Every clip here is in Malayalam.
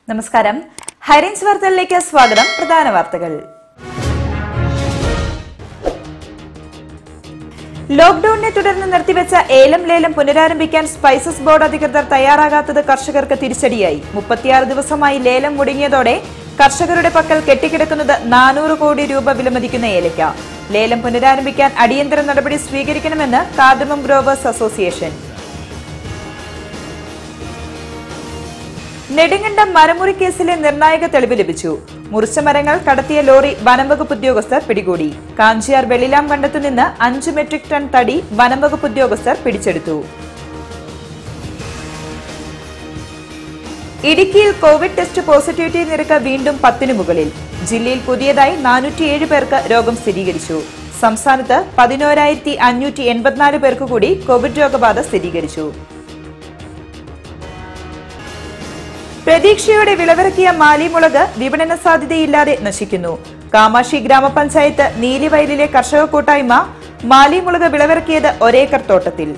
നമസ്കാരം ഹൈറേഞ്ച് വാർത്തകളിലേക്ക് സ്വാഗതം പ്രധാന വാർത്തകൾ ലോക്ഡൌണിനെ തുടർന്ന് നിർത്തിവെച്ച ഏലം ലേലം പുനരാരംഭിക്കാൻ സ്പൈസസ് ബോർഡ് അധികൃതർ തയ്യാറാകാത്തത് കർഷകർക്ക് തിരിച്ചടിയായി മുപ്പത്തിയാറ് ദിവസമായി ലേലം മുടങ്ങിയതോടെ കർഷകരുടെ പക്കൽ കെട്ടിക്കിടക്കുന്നത് നാനൂറ് കോടി രൂപ വിലമതിക്കുന്ന ഏലയ്ക്ക ലേലം പുനരാരംഭിക്കാൻ അടിയന്തര നടപടി സ്വീകരിക്കണമെന്ന് കാർഡമം ഗ്രോവേഴ്സ് അസോസിയേഷൻ നെടുങ്കണ്ടം മരമുറി കേസിലെ നിർണായക തെളിവ് ലഭിച്ചു മുറിച്ച മരങ്ങൾ കടത്തിയ ലോറി വനംവകുപ്പ് ഉദ്യോഗസ്ഥർ പിടികൂടി കാഞ്ചിയാർ വെള്ളിലാം കണ്ടത്തു നിന്ന് അഞ്ച് മെട്രിക് ടൺ തടി വനംവകുപ്പ് ഉദ്യോഗസ്ഥർ പിടിച്ചെടുത്തു ഇടുക്കിയിൽ കോവിഡ് ടെസ്റ്റ് പോസിറ്റിവിറ്റി നിരക്ക് വീണ്ടും പത്തിനു മുകളിൽ ജില്ലയിൽ പുതിയതായി നാനൂറ്റിയേഴ് പേർക്ക് രോഗം സ്ഥിരീകരിച്ചു സംസ്ഥാനത്ത് പതിനോരായിരത്തി അഞ്ഞൂറ്റി എൺപത്തിനാല് പേർക്ക് കൂടി കോവിഡ് രോഗബാധ സ്ഥിരീകരിച്ചു പ്രതീക്ഷയോടെ വിളവിറക്കിയ മാലിമുളക് വിപണന സാധ്യതയില്ലാതെ നശിക്കുന്നു കാമാക്ഷി ഗ്രാമപഞ്ചായത്ത് നീലിവയലിലെ കർഷക കൂട്ടായ്മ മാലിമുളക് വിളവിറക്കിയത് ഒരേക്കർ തോട്ടത്തിൽ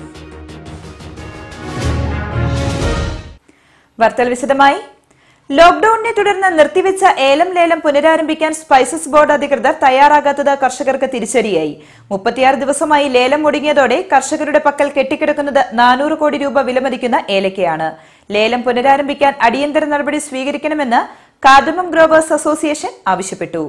വാർത്തകൾ വിശദമായി ലോക്ഡൌണിനെ തുടർന്ന് നിർത്തിവെച്ച ഏലം ലേലം പുനരാരംഭിക്കാൻ സ്പൈസസ് ബോർഡ് അധികൃതർ തയ്യാറാകാത്തത് കർഷകർക്ക് തിരിച്ചടിയായി മുപ്പത്തിയാറ് ദിവസമായി ലേലം മുടങ്ങിയതോടെ കർഷകരുടെ പക്കൽ കെട്ടിക്കിടക്കുന്നത് നാനൂറ് കോടി രൂപ വിലമതിക്കുന്ന ഏലക്കയാണ് ലേലം പുനരാരംഭിക്കാൻ അടിയന്തര നടപടി സ്വീകരിക്കണമെന്ന് കാർഡമം ഗ്രോവേഴ്സ് അസോസിയേഷൻ ആവശ്യപ്പെട്ടു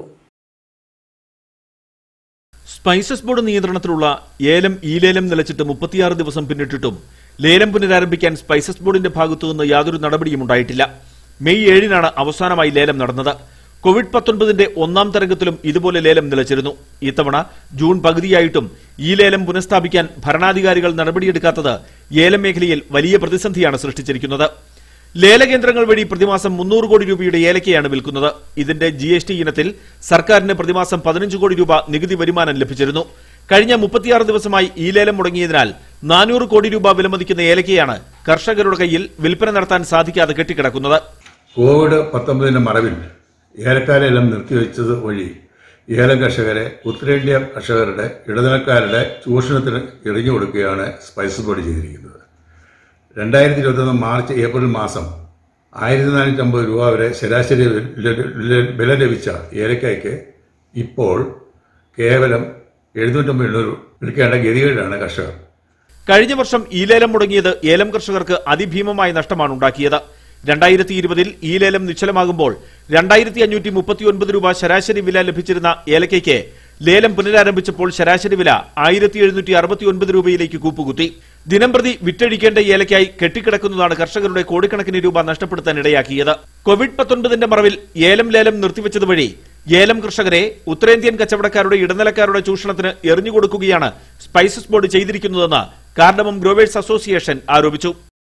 സ്പൈസസ് ബോർഡ് നിയന്ത്രണത്തിലുള്ള ഏലം ഈ ലേലം നിലച്ചിട്ട് മുപ്പത്തിയാറ് ദിവസം പിന്നിട്ടിട്ടും ലേലം പുനരാരംഭിക്കാൻ സ്പൈസസ് ബോർഡിന്റെ ഭാഗത്തുനിന്ന് യാതൊരു നടപടിയും ഉണ്ടായിട്ടില്ല മെയ് ഏഴിനാണ് അവസാനമായി ലേലം നടന്നത് കോവിഡ് പത്തൊൻപതിന്റെ ഒന്നാം തരംഗത്തിലും ഇതുപോലെ ലേലം നിലച്ചിരുന്നു ഇത്തവണ ജൂൺ പകുതിയായിട്ടും ഈ ലേലം പുനഃസ്ഥാപിക്കാൻ ഭരണാധികാരികൾ നടപടിയെടുക്കാത്തത് ഏലം മേഖലയിൽ വലിയ പ്രതിസന്ധിയാണ് സൃഷ്ടിച്ചിരിക്കുന്നത് ലേലകേന്ദ്രങ്ങൾ വഴി പ്രതിമാസം മുന്നൂറ് കോടി രൂപയുടെ ഏലക്കയാണ് വിൽക്കുന്നത് ഇതിന്റെ ജി എസ് ടി ഇനത്തിൽ സർക്കാരിന് പ്രതിമാസം പതിനഞ്ച് കോടി രൂപ നികുതി വരുമാനം ലഭിച്ചിരുന്നു കഴിഞ്ഞ മുപ്പത്തിയാറ് ദിവസമായി ഈ ലേലം മുടങ്ങിയതിനാൽ നാനൂറ് കോടി രൂപ വിലമതിക്കുന്ന ഏലക്കയാണ് കർഷകരുടെ കയ്യിൽ വിൽപ്പന നടത്താൻ സാധിക്കാതെ കെട്ടിക്കിടക്കുന്നത് കോവിഡ് പത്തൊമ്പതിന്റെ മറവിൽ ഏലക്കാരെല്ലാം നിർത്തിവെച്ചത് വഴി ഏലം കർഷകരെ ഉത്തരേന്ത്യ കർഷകരുടെ ഇടനിലക്കാരുടെ ചൂഷണത്തിന് ഇറങ്ങി കൊടുക്കുകയാണ് സ്പൈസസ് ബോർഡ് ചെയ്തിരിക്കുന്നത് രണ്ടായിരത്തി ഇരുപത്തൊന്ന് മാർച്ച് ഏപ്രിൽ മാസം ആയിരത്തി നാനൂറ്റി അമ്പത് രൂപ വരെ ശരാശരി വില- വില- വില ലഭിച്ച ഏലക്കായ്ക്ക് ഇപ്പോൾ കേവലം എഴുന്നൂറ്റമ്പത് എണ്ണൂറ് വിൽക്കേണ്ട ഗതികേടാണ് കർഷകർ കഴിഞ്ഞ വർഷം ഈ ലേലം മുടങ്ങിയത് ഏലം കർഷകർക്ക് അതിഭീമമായ നഷ്ടമാണ് ഉണ്ടാക്കിയത് രണ്ടായിരത്തി ഇരുപതിൽ ഈ ലേലം നിശ്ചലമാകുമ്പോൾ രണ്ടായിരത്തി അഞ്ഞൂറ്റി മുപ്പത്തിയൊൻപത് രൂപ ശരാശരി വില ലഭിച്ചിരുന്ന ഏലക്കയ്ക്ക് ലേലം പുനരാരംഭിച്ചപ്പോൾ ശരാശരി വില ആയിരത്തി എഴുന്നൂറ്റി അറുപത്തിയൊൻപത് രൂപയിലേക്ക് കൂപ്പുകുത്തി ദിനംപ്രതി വിറ്റഴിക്കേണ്ട ഏലക്കായി കെട്ടിക്കിടക്കുന്നതാണ് കർഷകരുടെ കോടിക്കണക്കിന് രൂപ നഷ്ടപ്പെടുത്താൻ ഇടയാക്കിയത് കോവിഡ് പത്തൊൻപതിന്റെ മറവിൽ ഏലം ലേലം നിർത്തിവെച്ചത് വഴി ഏലം കർഷകരെ ഉത്തരേന്ത്യൻ കച്ചവടക്കാരുടെ ഇടനിലക്കാരുടെ ചൂഷണത്തിന് എറിഞ്ഞുകൊടുക്കുകയാണ് സ്പൈസസ് ബോർഡ് ചെയ്തിരിക്കുന്നതെന്ന് കാർഡമം ഗ്രോവേഴ്സ് അസോസിയേഷൻ ആരോപിച്ചു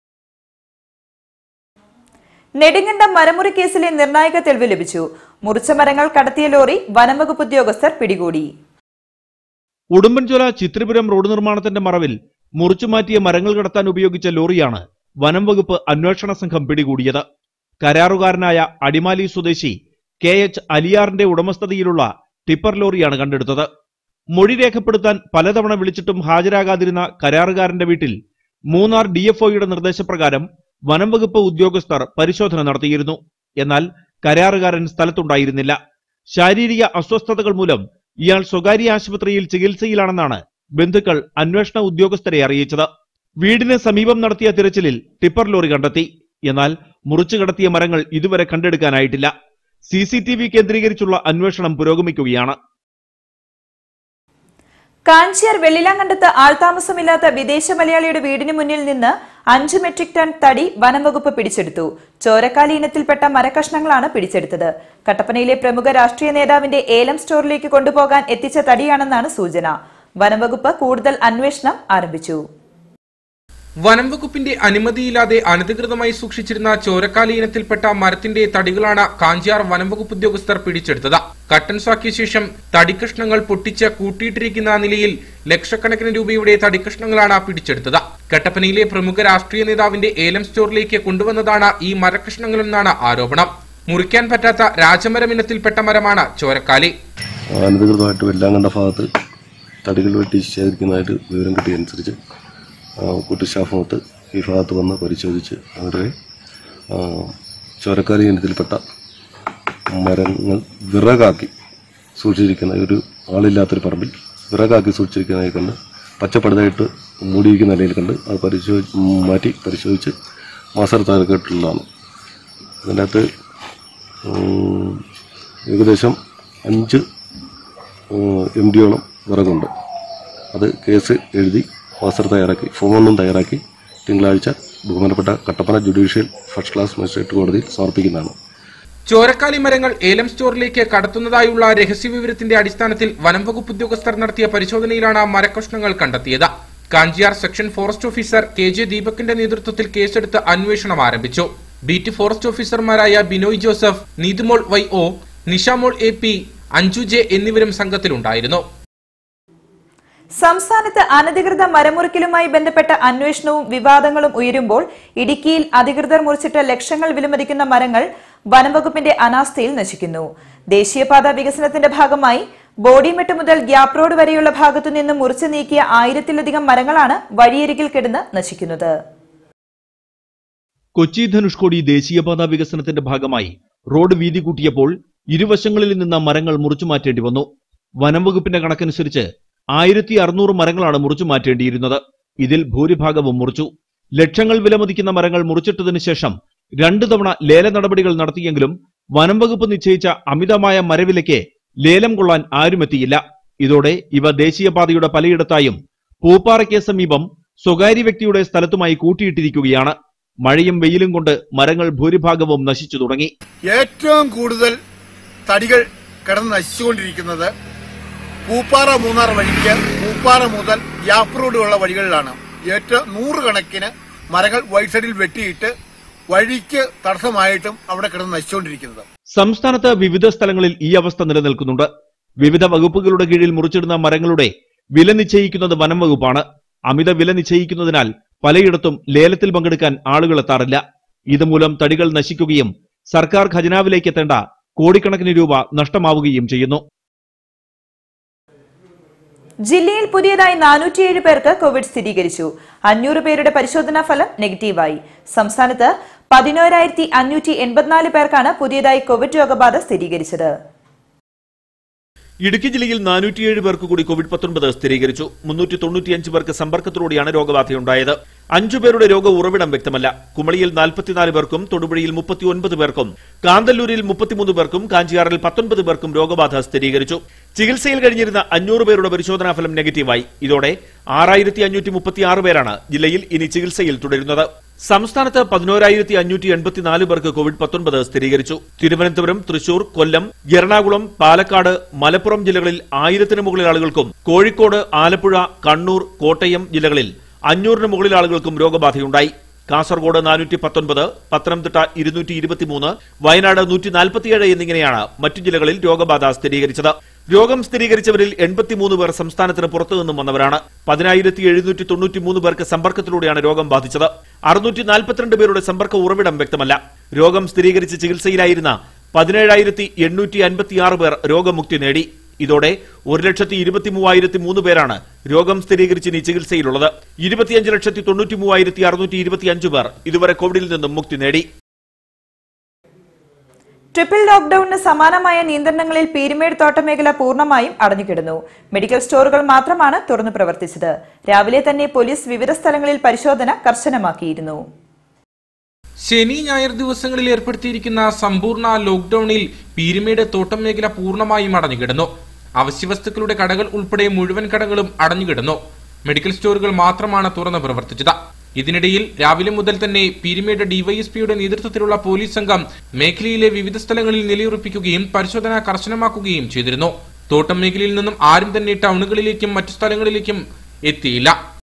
നെടുങ്കണ്ടം മരമുറി കേസിലെ നിർണായക തെളിവ് ലഭിച്ചു മുറിച്ച മരങ്ങൾ കടത്തിയ ലോറി വനംവകുപ്പ് ഉദ്യോഗസ്ഥർ പിടികൂടി ഉടുമ്പൻചോല ചിത്രപുരം റോഡ് നിർമ്മാണത്തിന്റെ മറവിൽ മുറിച്ചുമാറ്റിയ മരങ്ങൾ കടത്താൻ ഉപയോഗിച്ച ലോറിയാണ് വനം വകുപ്പ് അന്വേഷണ സംഘം പിടികൂടിയത് കരാറുകാരനായ അടിമാലി സ്വദേശി കെ എച്ച് അലിയാറിന്റെ ഉടമസ്ഥതയിലുള്ള ടിപ്പർ ലോറിയാണ് കണ്ടെടുത്തത് മൊഴി രേഖപ്പെടുത്താൻ പലതവണ വിളിച്ചിട്ടും ഹാജരാകാതിരുന്ന കരാറുകാരന്റെ വീട്ടിൽ മൂന്നാർ ഡിഎഫ്ഒയുടെ നിർദ്ദേശപ്രകാരം വനം വകുപ്പ് ഉദ്യോഗസ്ഥർ പരിശോധന നടത്തിയിരുന്നു എന്നാൽ കരാറുകാരൻ സ്ഥലത്തുണ്ടായിരുന്നില്ല ശാരീരിക അസ്വസ്ഥതകൾ മൂലം ഇയാൾ സ്വകാര്യ ആശുപത്രിയിൽ ചികിത്സയിലാണെന്നാണ് ബന്ധുക്കൾ അന്വേഷണ ഉദ്യോഗസ്ഥരെ അറിയിച്ചത് വീടിന് സമീപം നടത്തിയ തിരച്ചിലിൽ ടിപ്പർ ലോറി കണ്ടെത്തി എന്നാൽ മുറിച്ചു കടത്തിയ മരങ്ങൾ ഇതുവരെ കണ്ടെടുക്കാനായിട്ടില്ല സി സി ടി വി കേന്ദ്രീകരിച്ചുള്ള അന്വേഷണം പുരോഗമിക്കുകയാണ് കാഞ്ചിയാർ വെള്ളിലാങ്കണ്ടത്ത് ആൾതാമസമില്ലാത്ത വിദേശ മലയാളിയുടെ വീടിന് മുന്നിൽ നിന്ന് അഞ്ച് മെട്രിക് ടൺ തടി വനംവകുപ്പ് പിടിച്ചെടുത്തു ചോരക്കാലി ഇനത്തിൽപ്പെട്ട മരക്കഷ്ണങ്ങളാണ് പിടിച്ചെടുത്തത് കട്ടപ്പനയിലെ പ്രമുഖ രാഷ്ട്രീയ നേതാവിന്റെ ഏലം സ്റ്റോറിലേക്ക് കൊണ്ടുപോകാൻ എത്തിച്ച തടിയാണെന്നാണ് സൂചന വനംവകുപ്പ് കൂടുതൽ അന്വേഷണം ആരംഭിച്ചു വനം വകുപ്പിന്റെ അനുമതിയില്ലാതെ അനധികൃതമായി സൂക്ഷിച്ചിരുന്ന ചോരക്കാലി ഇനത്തിൽപ്പെട്ട മരത്തിന്റെ തടികളാണ് കാഞ്ചിയാർ വനം വകുപ്പ് ഉദ്യോഗസ്ഥർ പിടിച്ചെടുത്തത് കട്ടൻസാക്കിയ ശേഷം തടിക്കഷ്ണങ്ങൾ പൊട്ടിച്ച് കൂട്ടിയിട്ടിരിക്കുന്ന നിലയിൽ ലക്ഷക്കണക്കിന് രൂപയുടെ തടിക്കഷ്ണങ്ങളാണ് പിടിച്ചെടുത്തത് കട്ടപ്പനയിലെ പ്രമുഖ രാഷ്ട്രീയ നേതാവിന്റെ ഏലം സ്റ്റോറിലേക്ക് കൊണ്ടുവന്നതാണ് ഈ മരക്കഷ്ണങ്ങളെന്നാണ് ആരോപണം മുറിക്കാൻ പറ്റാത്ത രാജമരം ഇനത്തിൽപ്പെട്ട മരമാണ് ചോരക്കാലി അനധികൃതമായിട്ട് വെല്ലാങ്കണ്ട ഭാഗത്ത് തടികൾ വെട്ടി ശേഖരിക്കുന്നതായിട്ട് വിവരം കിട്ടിയതനുസരിച്ച് ആ, കൂട്ടു സ്റ്റാഫുമൊത്ത് ഈ ഭാഗത്ത് വന്ന് പരിശോധിച്ച് അവരുടെ ആ, ചോരക്കാലി ഇനത്തിൽപ്പെട്ട മരങ്ങൾ വിറകാക്കി സൂക്ഷിച്ചിരിക്കുന്ന ഒരു ആളില്ലാത്തൊരു പറമ്പിൽ വിറകാക്കി സൂക്ഷിച്ചിരിക്കുന്നതായി കണ്ട് പച്ചപ്പടുതായിട്ട് മൂടിയിരിക്കുന്ന നിലയിൽ കണ്ട് അത് പരിശോധി മാറ്റി പരിശോധിച്ച് മാസറത്താക്കിയിട്ടുള്ളതാണ് അതിൻ്റെ അകത്ത് ഉം, ഏകദേശം അഞ്ച് എം ഡിയോളം വിറകുണ്ട് അത് കേസ് എഴുതി മാസ്റ്റർ തയ്യാറാക്കി ഫോമൊന്നും തയ്യാറാക്കി തിങ്കളാഴ്ച ബഹുമാനപ്പെട്ട Kattappana judicial first class magistrate കോടതിയിൽ സമർപ്പിക്കുന്നതാണ് ചോരക്കാലി മരങ്ങൾ ഏലം സ്റ്റോറിലേക്ക് കടത്തുന്നതായുള്ള രഹസ്യവിവരത്തിന്റെ അടിസ്ഥാനത്തിൽ വനം വകുപ്പ് ഉദ്യോഗസ്ഥർ നടത്തിയ പരിശോധനയിലാണ് മരക്കഷ്ണങ്ങൾ കണ്ടെത്തിയത് Kanchiyar section forest officer K J ദീപകിന്റെ നേതൃത്വത്തിൽ കേസെടുത്ത് അന്വേഷണം ആരംഭിച്ചു ബീറ്റ് ഫോറസ്റ്റ് ഓഫീസർമാരായ Binoy Joseph Neethumol Y O Nishamol A P Anju J എന്നിവരും സംഘത്തിലുണ്ടായിരുന്നു സംസ്ഥാനത്ത് അനധികൃത മരമുറിക്കലുമായി ബന്ധപ്പെട്ട അന്വേഷണവും വിവാദങ്ങളും ഉയരുമ്പോൾ ഇടുക്കിയിൽ അധികൃതർ മുറിച്ചിട്ട ലക്ഷങ്ങൾ വിലമതിക്കുന്ന മരങ്ങൾ വനംവകുപ്പിന്റെ അനാസ്ഥയിൽ നശിക്കുന്നു ദേശീയപാത വികസനത്തിന്റെ ഭാഗമായി ബോഡിമെട്ട് മുതൽ ഗ്യാപ് റോഡ് വരെയുള്ള ഭാഗത്തു നിന്ന് മുറിച്ചു നീക്കിയ ആയിരത്തിലധികം മരങ്ങളാണ് വഴിയരികിൽ കിടന്ന് നശിക്കുന്നത് കൊച്ചി ധനുഷ്കോടി ദേശീയപാത വികസനത്തിന്റെ ഭാഗമായി റോഡ് വീതി കൂട്ടിയപ്പോൾ ഇരുവശങ്ങളിൽ നിന്ന് മരങ്ങൾ മുറിച്ചു മാറ്റേണ്ടി വന്നു വനം വകുപ്പിന്റെ കണക്കനുസരിച്ച് ആയിരത്തി അറുന്നൂറ് മരങ്ങളാണ് മുറിച്ചു മാറ്റേണ്ടിയിരുന്നത് ഇതിൽ ഭൂരിഭാഗവും മുറിച്ചു ലക്ഷങ്ങൾ വിലമതിക്കുന്ന മരങ്ങൾ മുറിച്ചിട്ടതിനു ശേഷം രണ്ടു തവണ ലേല നടപടികൾ നടത്തിയെങ്കിലും വനം വകുപ്പ് നിശ്ചയിച്ച അമിതമായ മരവിലയ്ക്ക് ലേലം കൊള്ളാൻ ആരുമെത്തിയില്ല ഇതോടെ ഇവ ദേശീയപാതയുടെ പലയിടത്തായും പൂപ്പാറയ്ക്ക് സമീപം സ്വകാര്യ വ്യക്തിയുടെ സ്ഥലത്തുമായി കൂട്ടിയിട്ടിരിക്കുകയാണ് മഴയും വെയിലും കൊണ്ട് മരങ്ങൾ ഭൂരിഭാഗവും നശിച്ചു തുടങ്ങി ഏറ്റവും കൂടുതൽ തടികൾ കിടന്ന് നശിച്ചുകൊണ്ടിരിക്കുന്നത് പൂപ്പാറ മൂന്നാർ വഴിക്ക് പൂപ്പാറ മുതൽ ഗ്യാപ്പ് റോഡുള്ള വഴികളിലാണ് ഏറ്റവും നൂറുകണക്കിന് മരങ്ങൾ വൈറ്റ് സൈഡിൽ വെട്ടിയിട്ട് വഴിക്ക് തടസ്സമായിട്ടും അവിടെ കിടന്ന് നശിച്ചുകൊണ്ടിരിക്കുന്നത് സംസ്ഥാനത്ത് വിവിധ സ്ഥലങ്ങളിൽ ഈ അവസ്ഥ നിലനിൽക്കുന്നുണ്ട് വിവിധ വകുപ്പുകളുടെ കീഴിൽ മുറിച്ചിടുന്ന മരങ്ങളുടെ വില നിശ്ചയിക്കുന്നത് വനം വകുപ്പാണ് അമിത വില നിശ്ചയിക്കുന്നതിനാൽ പലയിടത്തും ലേലത്തിൽ പങ്കെടുക്കാൻ ആളുകൾ എത്താറില്ല ഇതുമൂലം തടികൾ നശിക്കുകയും സർക്കാർ ഖജനാവിലേക്ക് എത്തേണ്ട കോടിക്കണക്കിന് രൂപ നഷ്ടമാവുകയും ചെയ്യുന്നു ജില്ലയിൽ പുതിയതായി നാനൂറ്റിയേഴ് പേർക്ക് കോവിഡ് സ്ഥിരീകരിച്ചു അഞ്ഞൂറ് പേരുടെ പരിശോധനാ ഫലം നെഗറ്റീവായി സംസ്ഥാനത്ത് പതിനോരായിരത്തി അഞ്ഞൂറ്റി എൺപത്തിനാല് പേർക്കാണ് പുതിയതായി കോവിഡ് രോഗബാധ സ്ഥിരീകരിച്ചത് ഇടുക്കി ജില്ലയിൽ നാനൂറ്റിയേഴ് പേർക്ക് കൂടി കോവിഡ് പത്തൊൻപത് സ്ഥിരീകരിച്ചു മുന്നൂറ്റി തൊണ്ണൂറ്റിയഞ്ച് പേർക്ക് സമ്പർക്കത്തിലൂടെയാണ് രോഗബാധയുണ്ടായത് അഞ്ചു പേരുടെ രോഗ ഉറവിടം വ്യക്തമല്ല കുമളിയിൽ നാൽപ്പത്തിനാല് പേർക്കും തൊടുപുഴയിൽ മുപ്പത്തിയൊൻപത് പേർക്കും കാന്തല്ലൂരിൽ മുപ്പത്തിമൂന്ന് പേർക്കും കാഞ്ചിയാറിൽ പത്തൊൻപത് പേർക്കും രോഗബാധ സ്ഥിരീകരിച്ചു ചികിത്സയിൽ കഴിഞ്ഞിരുന്ന അഞ്ഞൂറ് പേരുടെ പരിശോധനാ ഫലം നെഗറ്റീവായി ഇതോടെ ആറായിരത്തി അഞ്ഞൂറ്റി മുപ്പത്തിയാറ് പേരാണ് ജില്ലയിൽ ഇനി ചികിത്സയിൽ തുടരുന്നത് സംസ്ഥാനത്ത് പതിനോരായിരത്തി അഞ്ഞൂറ്റി എൺപത്തിനാല് പേർക്ക് കോവിഡ് പത്തൊൻപത് സ്ഥിരീകരിച്ചു തിരുവനന്തപുരം തൃശൂർ കൊല്ലം എറണാകുളം പാലക്കാട് മലപ്പുറം ജില്ലകളിൽ ആയിരത്തിന് മുകളിൽ ആളുകൾക്കും കോഴിക്കോട് ആലപ്പുഴ കണ്ണൂർ കോട്ടയം ജില്ലകളിൽ അഞ്ഞൂറിന് മുകളിൽ ആളുകൾക്കും രോഗബാധയുണ്ടായി കാസർഗോഡ് നാനൂറ്റി പത്തൊൻപത് പത്തനംതിട്ട ഇരുന്നൂറ്റി ഇരുപത്തിമൂന്ന് വയനാട് നൂറ്റി നാൽപ്പത്തിയേഴ് എന്നിങ്ങനെയാണ് മറ്റു ജില്ലകളിൽ രോഗബാധ സ്ഥിരീകരിച്ചത് രോഗം സ്ഥിരീകരിച്ചവരിൽ എൺപത്തിമൂന്ന് പേർ സംസ്ഥാനത്തിന് പുറത്തുനിന്നും വന്നവരാണ് പതിനായിരത്തി എഴുന്നൂറ്റി തൊണ്ണൂറ്റിമൂന്ന് പേർക്ക് സമ്പർക്കത്തിലൂടെയാണ് രോഗം ബാധിച്ചത് അറുന്നൂറ്റി നാൽപ്പത്തിരണ്ട് പേരുടെ സമ്പർക്ക ഉറവിടം വ്യക്തമല്ല രോഗം സ്ഥിരീകരിച്ച് ചികിത്സയിലായിരുന്ന പതിനേഴായിരത്തി എണ്ണൂറ്റി അൻപത്തിയാറ് പേർ രോഗമുക്തി നേടി ഇതോടെ ഒരു ലക്ഷത്തി ഇരുപത്തി മൂവായിരത്തി മൂന്ന് പേരാണ് രോഗം സ്ഥിരീകരിച്ച് ഇനി ചികിത്സയിലുള്ളത് ഇരുപത്തിയഞ്ച് ലക്ഷത്തി തൊണ്ണൂറ്റി മൂവായിരത്തി അറുന്നൂറ്റി ഇരുപത്തിയഞ്ച് പേർ ഇതുവരെ കോവിഡിൽ നിന്നും മുക്തി നേടി ട്രിപ്പിൾ ലോക്ഡൌണിന് സമാനമായ നിയന്ത്രണങ്ങളിൽ പീരുമേട് തോട്ടമേഖല പൂർണ്ണമായും അടഞ്ഞുകിടന്നു മെഡിക്കൽ സ്റ്റോറുകൾ മാത്രമാണ് തുറന്നു പ്രവർത്തിച്ചത് രാവിലെ തന്നെ പോലീസ് വിവിധ സ്ഥലങ്ങളിൽ പരിശോധന കർശനമാക്കിയിരുന്നു ശനി ഞായർ ദിവസങ്ങളിൽ ഏർപ്പെടുത്തിയിരിക്കുന്ന സമ്പൂർണ്ണ ലോക്ഡൌണിൽ പീരുമേട് തോട്ടം മേഖല പൂർണ്ണമായും അടഞ്ഞുകിടന്നു അവശ്യവസ്തുക്കളുടെ കടകൾ ഉൾപ്പെടെ മുഴുവൻ കടകളും അടഞ്ഞുകിടന്നു മെഡിക്കൽ സ്റ്റോറുകൾ മാത്രമാണ് തുറന്ന് പ്രവർത്തിച്ചത് ഇതിനിടയിൽ രാവിലെ മുതൽ തന്നെ പീരുമേട് ഡിവൈഎസ്പിയുടെ നേതൃത്വത്തിലുള്ള പോലീസ് സംഘം മേഖലയിലെ വിവിധ സ്ഥലങ്ങളിൽ നിലയുറപ്പിക്കുകയും പരിശോധന കർശനമാക്കുകയും ചെയ്തിരുന്നു തോട്ടം മേഖലയിൽ നിന്നും ആരും തന്നെ ടൗണുകളിലേക്കും മറ്റു സ്ഥലങ്ങളിലേക്കും എത്തിയില്ല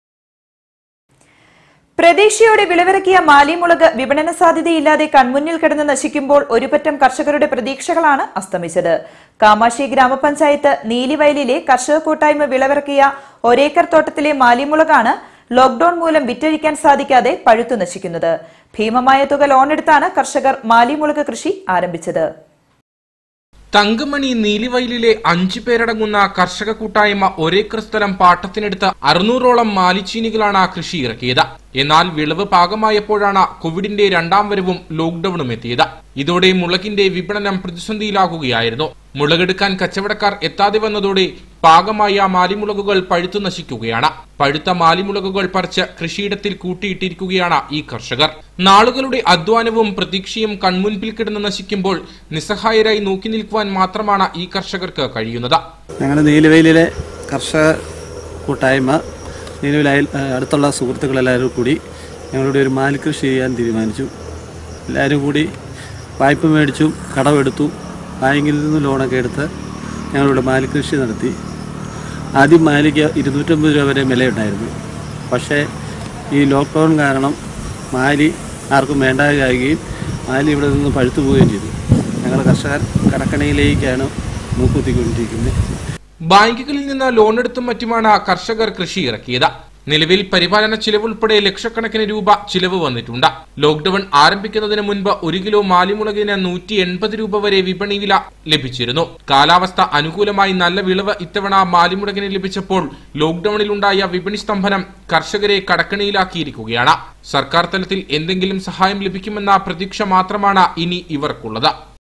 പ്രതീക്ഷയോടെ വിളവിറക്കിയ മാലിമുളക് വിപണന സാധ്യതയില്ലാതെ കൺമുന്നിൽ കിടന്ന് നശിക്കുമ്പോൾ ഒരുപറ്റം കർഷകരുടെ പ്രതീക്ഷകളാണ് അസ്തമിച്ചത് കാമാക്ഷി ഗ്രാമപഞ്ചായത്ത് നീലിവയലിലെ കർഷക കൂട്ടായ്മ വിളവിറക്കിയ ഒരേക്കർ തോട്ടത്തിലെ മാലിമുളകാണ് ലോക്ഡൌൺ മൂലം വിറ്റഴിക്കാൻ സാധിക്കാതെ പഴുത്തു നശിക്കുന്നത് ഭീമമായ തുക ലോണെടുത്താണ് കർഷകർ മാലിമുളക് കൃഷി ആരംഭിച്ചത് തങ്കമണി നീലിവയലിലെ അഞ്ചു പേരടങ്ങുന്ന കർഷക കൂട്ടായ്മ ഒരേക്കർ സ്ഥലം പാട്ടത്തിനെടുത്ത് അറുന്നൂറോളം മാലിച്ചീനികളാണ് കൃഷി ഇറക്കിയത് എന്നാൽ വിളവ് പാകമായപ്പോഴാണ് കോവിഡിന്റെ രണ്ടാം വരവും ലോക്ഡൌണും എത്തിയത് ഇതോടെ മുളകിന്റെ വിപണനം പ്രതിസന്ധിയിലാകുകയായിരുന്നു മുളകെടുക്കാൻ കച്ചവടക്കാർ എത്താതെ വന്നതോടെ പാകമായ മാലിമുളകുകൾ പഴുത്തു നശിക്കുകയാണ് പഴുത്ത മാലിമുളകുകൾ പറിച്ച് കൃഷിയിടത്തിൽ കൂട്ടിയിട്ടിരിക്കുകയാണ് ഈ കർഷകർ നാളുകളുടെ അധ്വാനവും പ്രതീക്ഷയും കൺമുൻപിൽ കിടന്ന് നശിക്കുമ്പോൾ നിസ്സഹായരായി നോക്കി നിൽക്കുവാൻ മാത്രമാണ് ഈ കർഷകർക്ക് കഴിയുന്നത് ഞങ്ങൾ നീലവേലിയിലെ കർഷക കൂട്ടായ്മ നീലവേലി അയൽ അടുത്തുള്ള സുഹൃത്തുക്കളെല്ലാവരും കൂടി ഞങ്ങളുടെ ഒരു മാലികൃഷി ചെയ്യാൻ തീരുമാനിച്ചു എല്ലാവരും കൂടി വായ്പ മേടിച്ചു കടമെടുത്തു ബാങ്കിൽ നിന്ന് ലോണൊക്കെ എടുത്ത് ഞങ്ങളിവിടെ മാലികൃഷി നടത്തി ആദ്യം മാലിക്ക് ഇരുന്നൂറ്റമ്പത് രൂപ വരെ വിലയുണ്ടായിരുന്നു പക്ഷേ ഈ ലോക്ക്ഡൗൺ കാരണം മാലി ആർക്കും വേണ്ടാതാകുകയും മാലി ഇവിടെ നിന്ന് പഴുത്തു പോവുകയും ചെയ്തു ഞങ്ങൾ കർഷകർ കടക്കണിയിലേക്കാണ് മൂക്കുത്തിക്കൊണ്ടിരിക്കുന്നത് ബാങ്കുകളിൽ നിന്ന് ലോൺ എടുത്തും മറ്റുമാണ് കർഷകർ കൃഷി ഇറക്കിയത് നിലവിൽ പരിപാലന ചിലവുൾപ്പെടെ ലക്ഷക്കണക്കിന് രൂപ ചിലവ് വന്നിട്ടുണ്ട് ലോക്ഡൌൺ ആരംഭിക്കുന്നതിന് മുൻപ് ഒരു കിലോ മാലിമുളകിന് നൂറ്റി എൺപത് രൂപ വരെ വിപണി വില ലഭിച്ചിരുന്നു കാലാവസ്ഥ അനുകൂലമായി നല്ല വിളവ് ഇത്തവണ മാലിമുളകിന് ലഭിച്ചപ്പോൾ ലോക്ഡൌണിലുണ്ടായ വിപണി സ്തംഭനം കർഷകരെ കടക്കണിയിലാക്കിയിരിക്കുകയാണ് സർക്കാർ തലത്തിൽ എന്തെങ്കിലും സഹായം ലഭിക്കുമെന്ന പ്രതീക്ഷ മാത്രമാണ് ഇനി ഇവർക്കുള്ളത്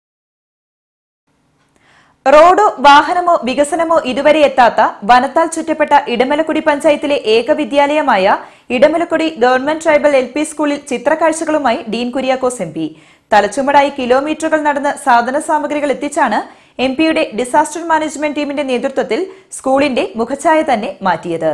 റോഡോ വാഹനമോ വികസനമോ ഇതുവരെ എത്താത്ത വനത്താൽ ചുറ്റപ്പെട്ട ഇടമലക്കുടി പഞ്ചായത്തിലെ ഏക വിദ്യാലയമായ Edamalakudi government tribal L P സ്കൂളിൽ ചിത്രക്കാഴ്ചകളുമായി ഡീൻ കുര്യാക്കോസ് എം പി തലച്ചുമടായി കിലോമീറ്ററുകൾ നടന്ന് സാധന സാമഗ്രികൾ എത്തിച്ചാണ് എം പിയുടെ ഡിസാസ്റ്റർ മാനേജ്മെന്റ് ടീമിന്റെ നേതൃത്വത്തിൽ സ്കൂളിന്റെ മുഖഛായ തന്നെ മാറ്റിയത്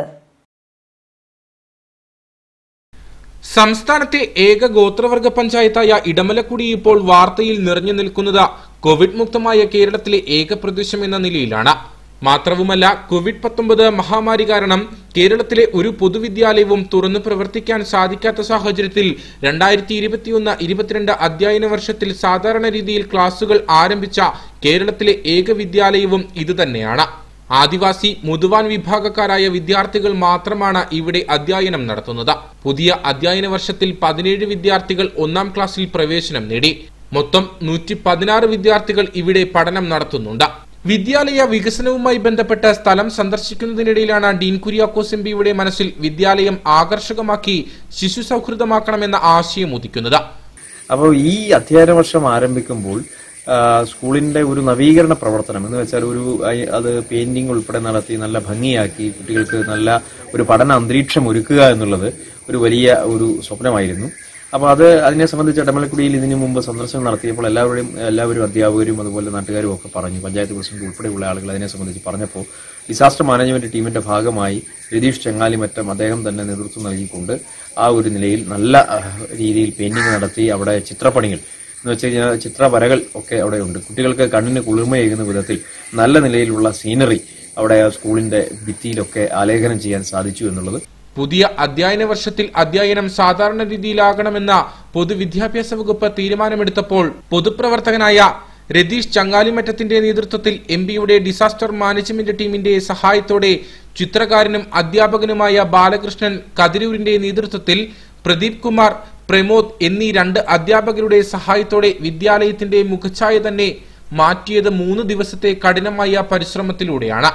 സംസ്ഥാനത്തെ ഏക ഗോത്രവർഗ പഞ്ചായത്തായ ഇടമലക്കുടി ഇപ്പോൾ വാർത്തയിൽ നിറഞ്ഞു നിൽക്കുന്നത് കോവിഡ് മുക്തമായ കേരളത്തിലെ ഏക പ്രദേശം എന്ന നിലയിലാണ് മാത്രവുമല്ല കോവിഡ് പത്തൊമ്പത് മഹാമാരി കാരണം കേരളത്തിലെ ഒരു പൊതുവിദ്യാലയവും തുറന്നു പ്രവർത്തിക്കാൻ സാധിക്കാത്ത സാഹചര്യത്തിൽ രണ്ടായിരത്തി ഇരുപത്തിയൊന്ന് ഇരുപത്തിരണ്ട് അധ്യയന വർഷത്തിൽ സാധാരണ രീതിയിൽ ക്ലാസുകൾ ആരംഭിച്ച കേരളത്തിലെ ഏക വിദ്യാലയവും ഇതുതന്നെയാണ് ആദിവാസി മുതുവാൻ വിഭാഗക്കാരായ വിദ്യാർത്ഥികൾ മാത്രമാണ് ഇവിടെ അധ്യയനം നടത്തുന്നത് പുതിയ അധ്യയന വർഷത്തിൽ പതിനേഴ് വിദ്യാർത്ഥികൾ ഒന്നാം ക്ലാസ്സിൽ പ്രവേശനം നേടി മൊത്തം നൂറ്റി പതിനാറ് വിദ്യാർത്ഥികൾ ഇവിടെ പഠനം നടത്തുന്നുണ്ട് വിദ്യാലയ വികസനവുമായി ബന്ധപ്പെട്ട സ്ഥലം സന്ദർശിക്കുന്നതിനിടയിലാണ് ഡീൻ കുര്യാക്കോസ് എം പിയുടെ മനസ്സിൽ വിദ്യാലയം ആകർഷകമാക്കി ശിശു സൗഹൃദമാക്കണമെന്ന ആശയം ഉദിക്കുന്നത് അപ്പോൾ ഈ അധ്യയന വർഷം ആരംഭിക്കുമ്പോൾ ആ, സ്കൂളിന്റെ ഒരു നവീകരണ പ്രവർത്തനം എന്ന് വെച്ചാൽ ഒരു ഐ- അത് പെയിന്റിംഗ് ഉൾപ്പെടെ നടത്തി നല്ല ഭംഗിയാക്കി കുട്ടികൾക്ക് നല്ല ഒരു പഠന അന്തരീക്ഷം ഒരുക്കുക എന്നുള്ളത് ഒരു വലിയ ഒരു സ്വപ്നമായിരുന്നു അപ്പോൾ അത് അതിനെ സംബന്ധിച്ച് ഇടമലക്കുടിയിൽ ഇതിനു മുമ്പ് സന്ദർശനം നടത്തിയപ്പോൾ എല്ലാവരും എല്ലാവരും അധ്യാപകരും അതുപോലെ നാട്ടുകാരും ഒക്കെ പറഞ്ഞു പഞ്ചായത്ത് പ്രസിഡന്റ് ഉൾപ്പെടെയുള്ള ആളുകൾ അതിനെ സംബന്ധിച്ച് പറഞ്ഞപ്പോൾ ഡിസാസ്റ്റർ മാനേജ്മെന്റ് ടീമിന്റെ ഭാഗമായി രതീഷ് ചെങ്ങാലിമറ്റം അദ്ദേഹം തന്നെ നേതൃത്വം നൽകിക്കൊണ്ട് ആ ഒരു നിലയിൽ നല്ല ആ, രീതിയിൽ പെയിന്റിംഗ് നടത്തി അവിടെ ചിത്രപ്പണികൾ എന്ന് വെച്ച് കഴിഞ്ഞാൽ ചിത്രവരകൾ ഒക്കെ അവിടെ ഉണ്ട് കുട്ടികൾക്ക് കണ്ണിന് കുളിർമയേകുന്ന വിധത്തിൽ നല്ല നിലയിലുള്ള സീനറി അവിടെ ആ സ്കൂളിന്റെ ഭിത്തിയിലൊക്കെ ആലേഖനം ചെയ്യാൻ സാധിച്ചു എന്നുള്ളത് പുതിയ അധ്യയന വർഷത്തിൽ അധ്യയനം സാധാരണ രീതിയിലാകണമെന്ന പൊതുവിദ്യാഭ്യാസ വകുപ്പ് തീരുമാനമെടുത്തപ്പോൾ പൊതുപ്രവർത്തകനായ രതീഷ് ചങ്ങാലിമറ്റത്തിന്റെ നേതൃത്വത്തിൽ എം പിയുടെ ഡിസാസ്റ്റർ മാനേജ്മെന്റ് ടീമിന്റെ സഹായത്തോടെ ചിത്രകാരനും അധ്യാപകനുമായ ബാലകൃഷ്ണൻ കതിരൂരിന്റെ നേതൃത്വത്തിൽ പ്രദീപ് കുമാർ പ്രമോദ് എന്നീ രണ്ട് അധ്യാപകരുടെ സഹായത്തോടെ വിദ്യാലയത്തിന്റെ മുഖച്ഛായ തന്നെ മാറ്റിയത് മൂന്ന് ദിവസത്തെ കഠിനമായ പരിശ്രമത്തിലൂടെയാണ്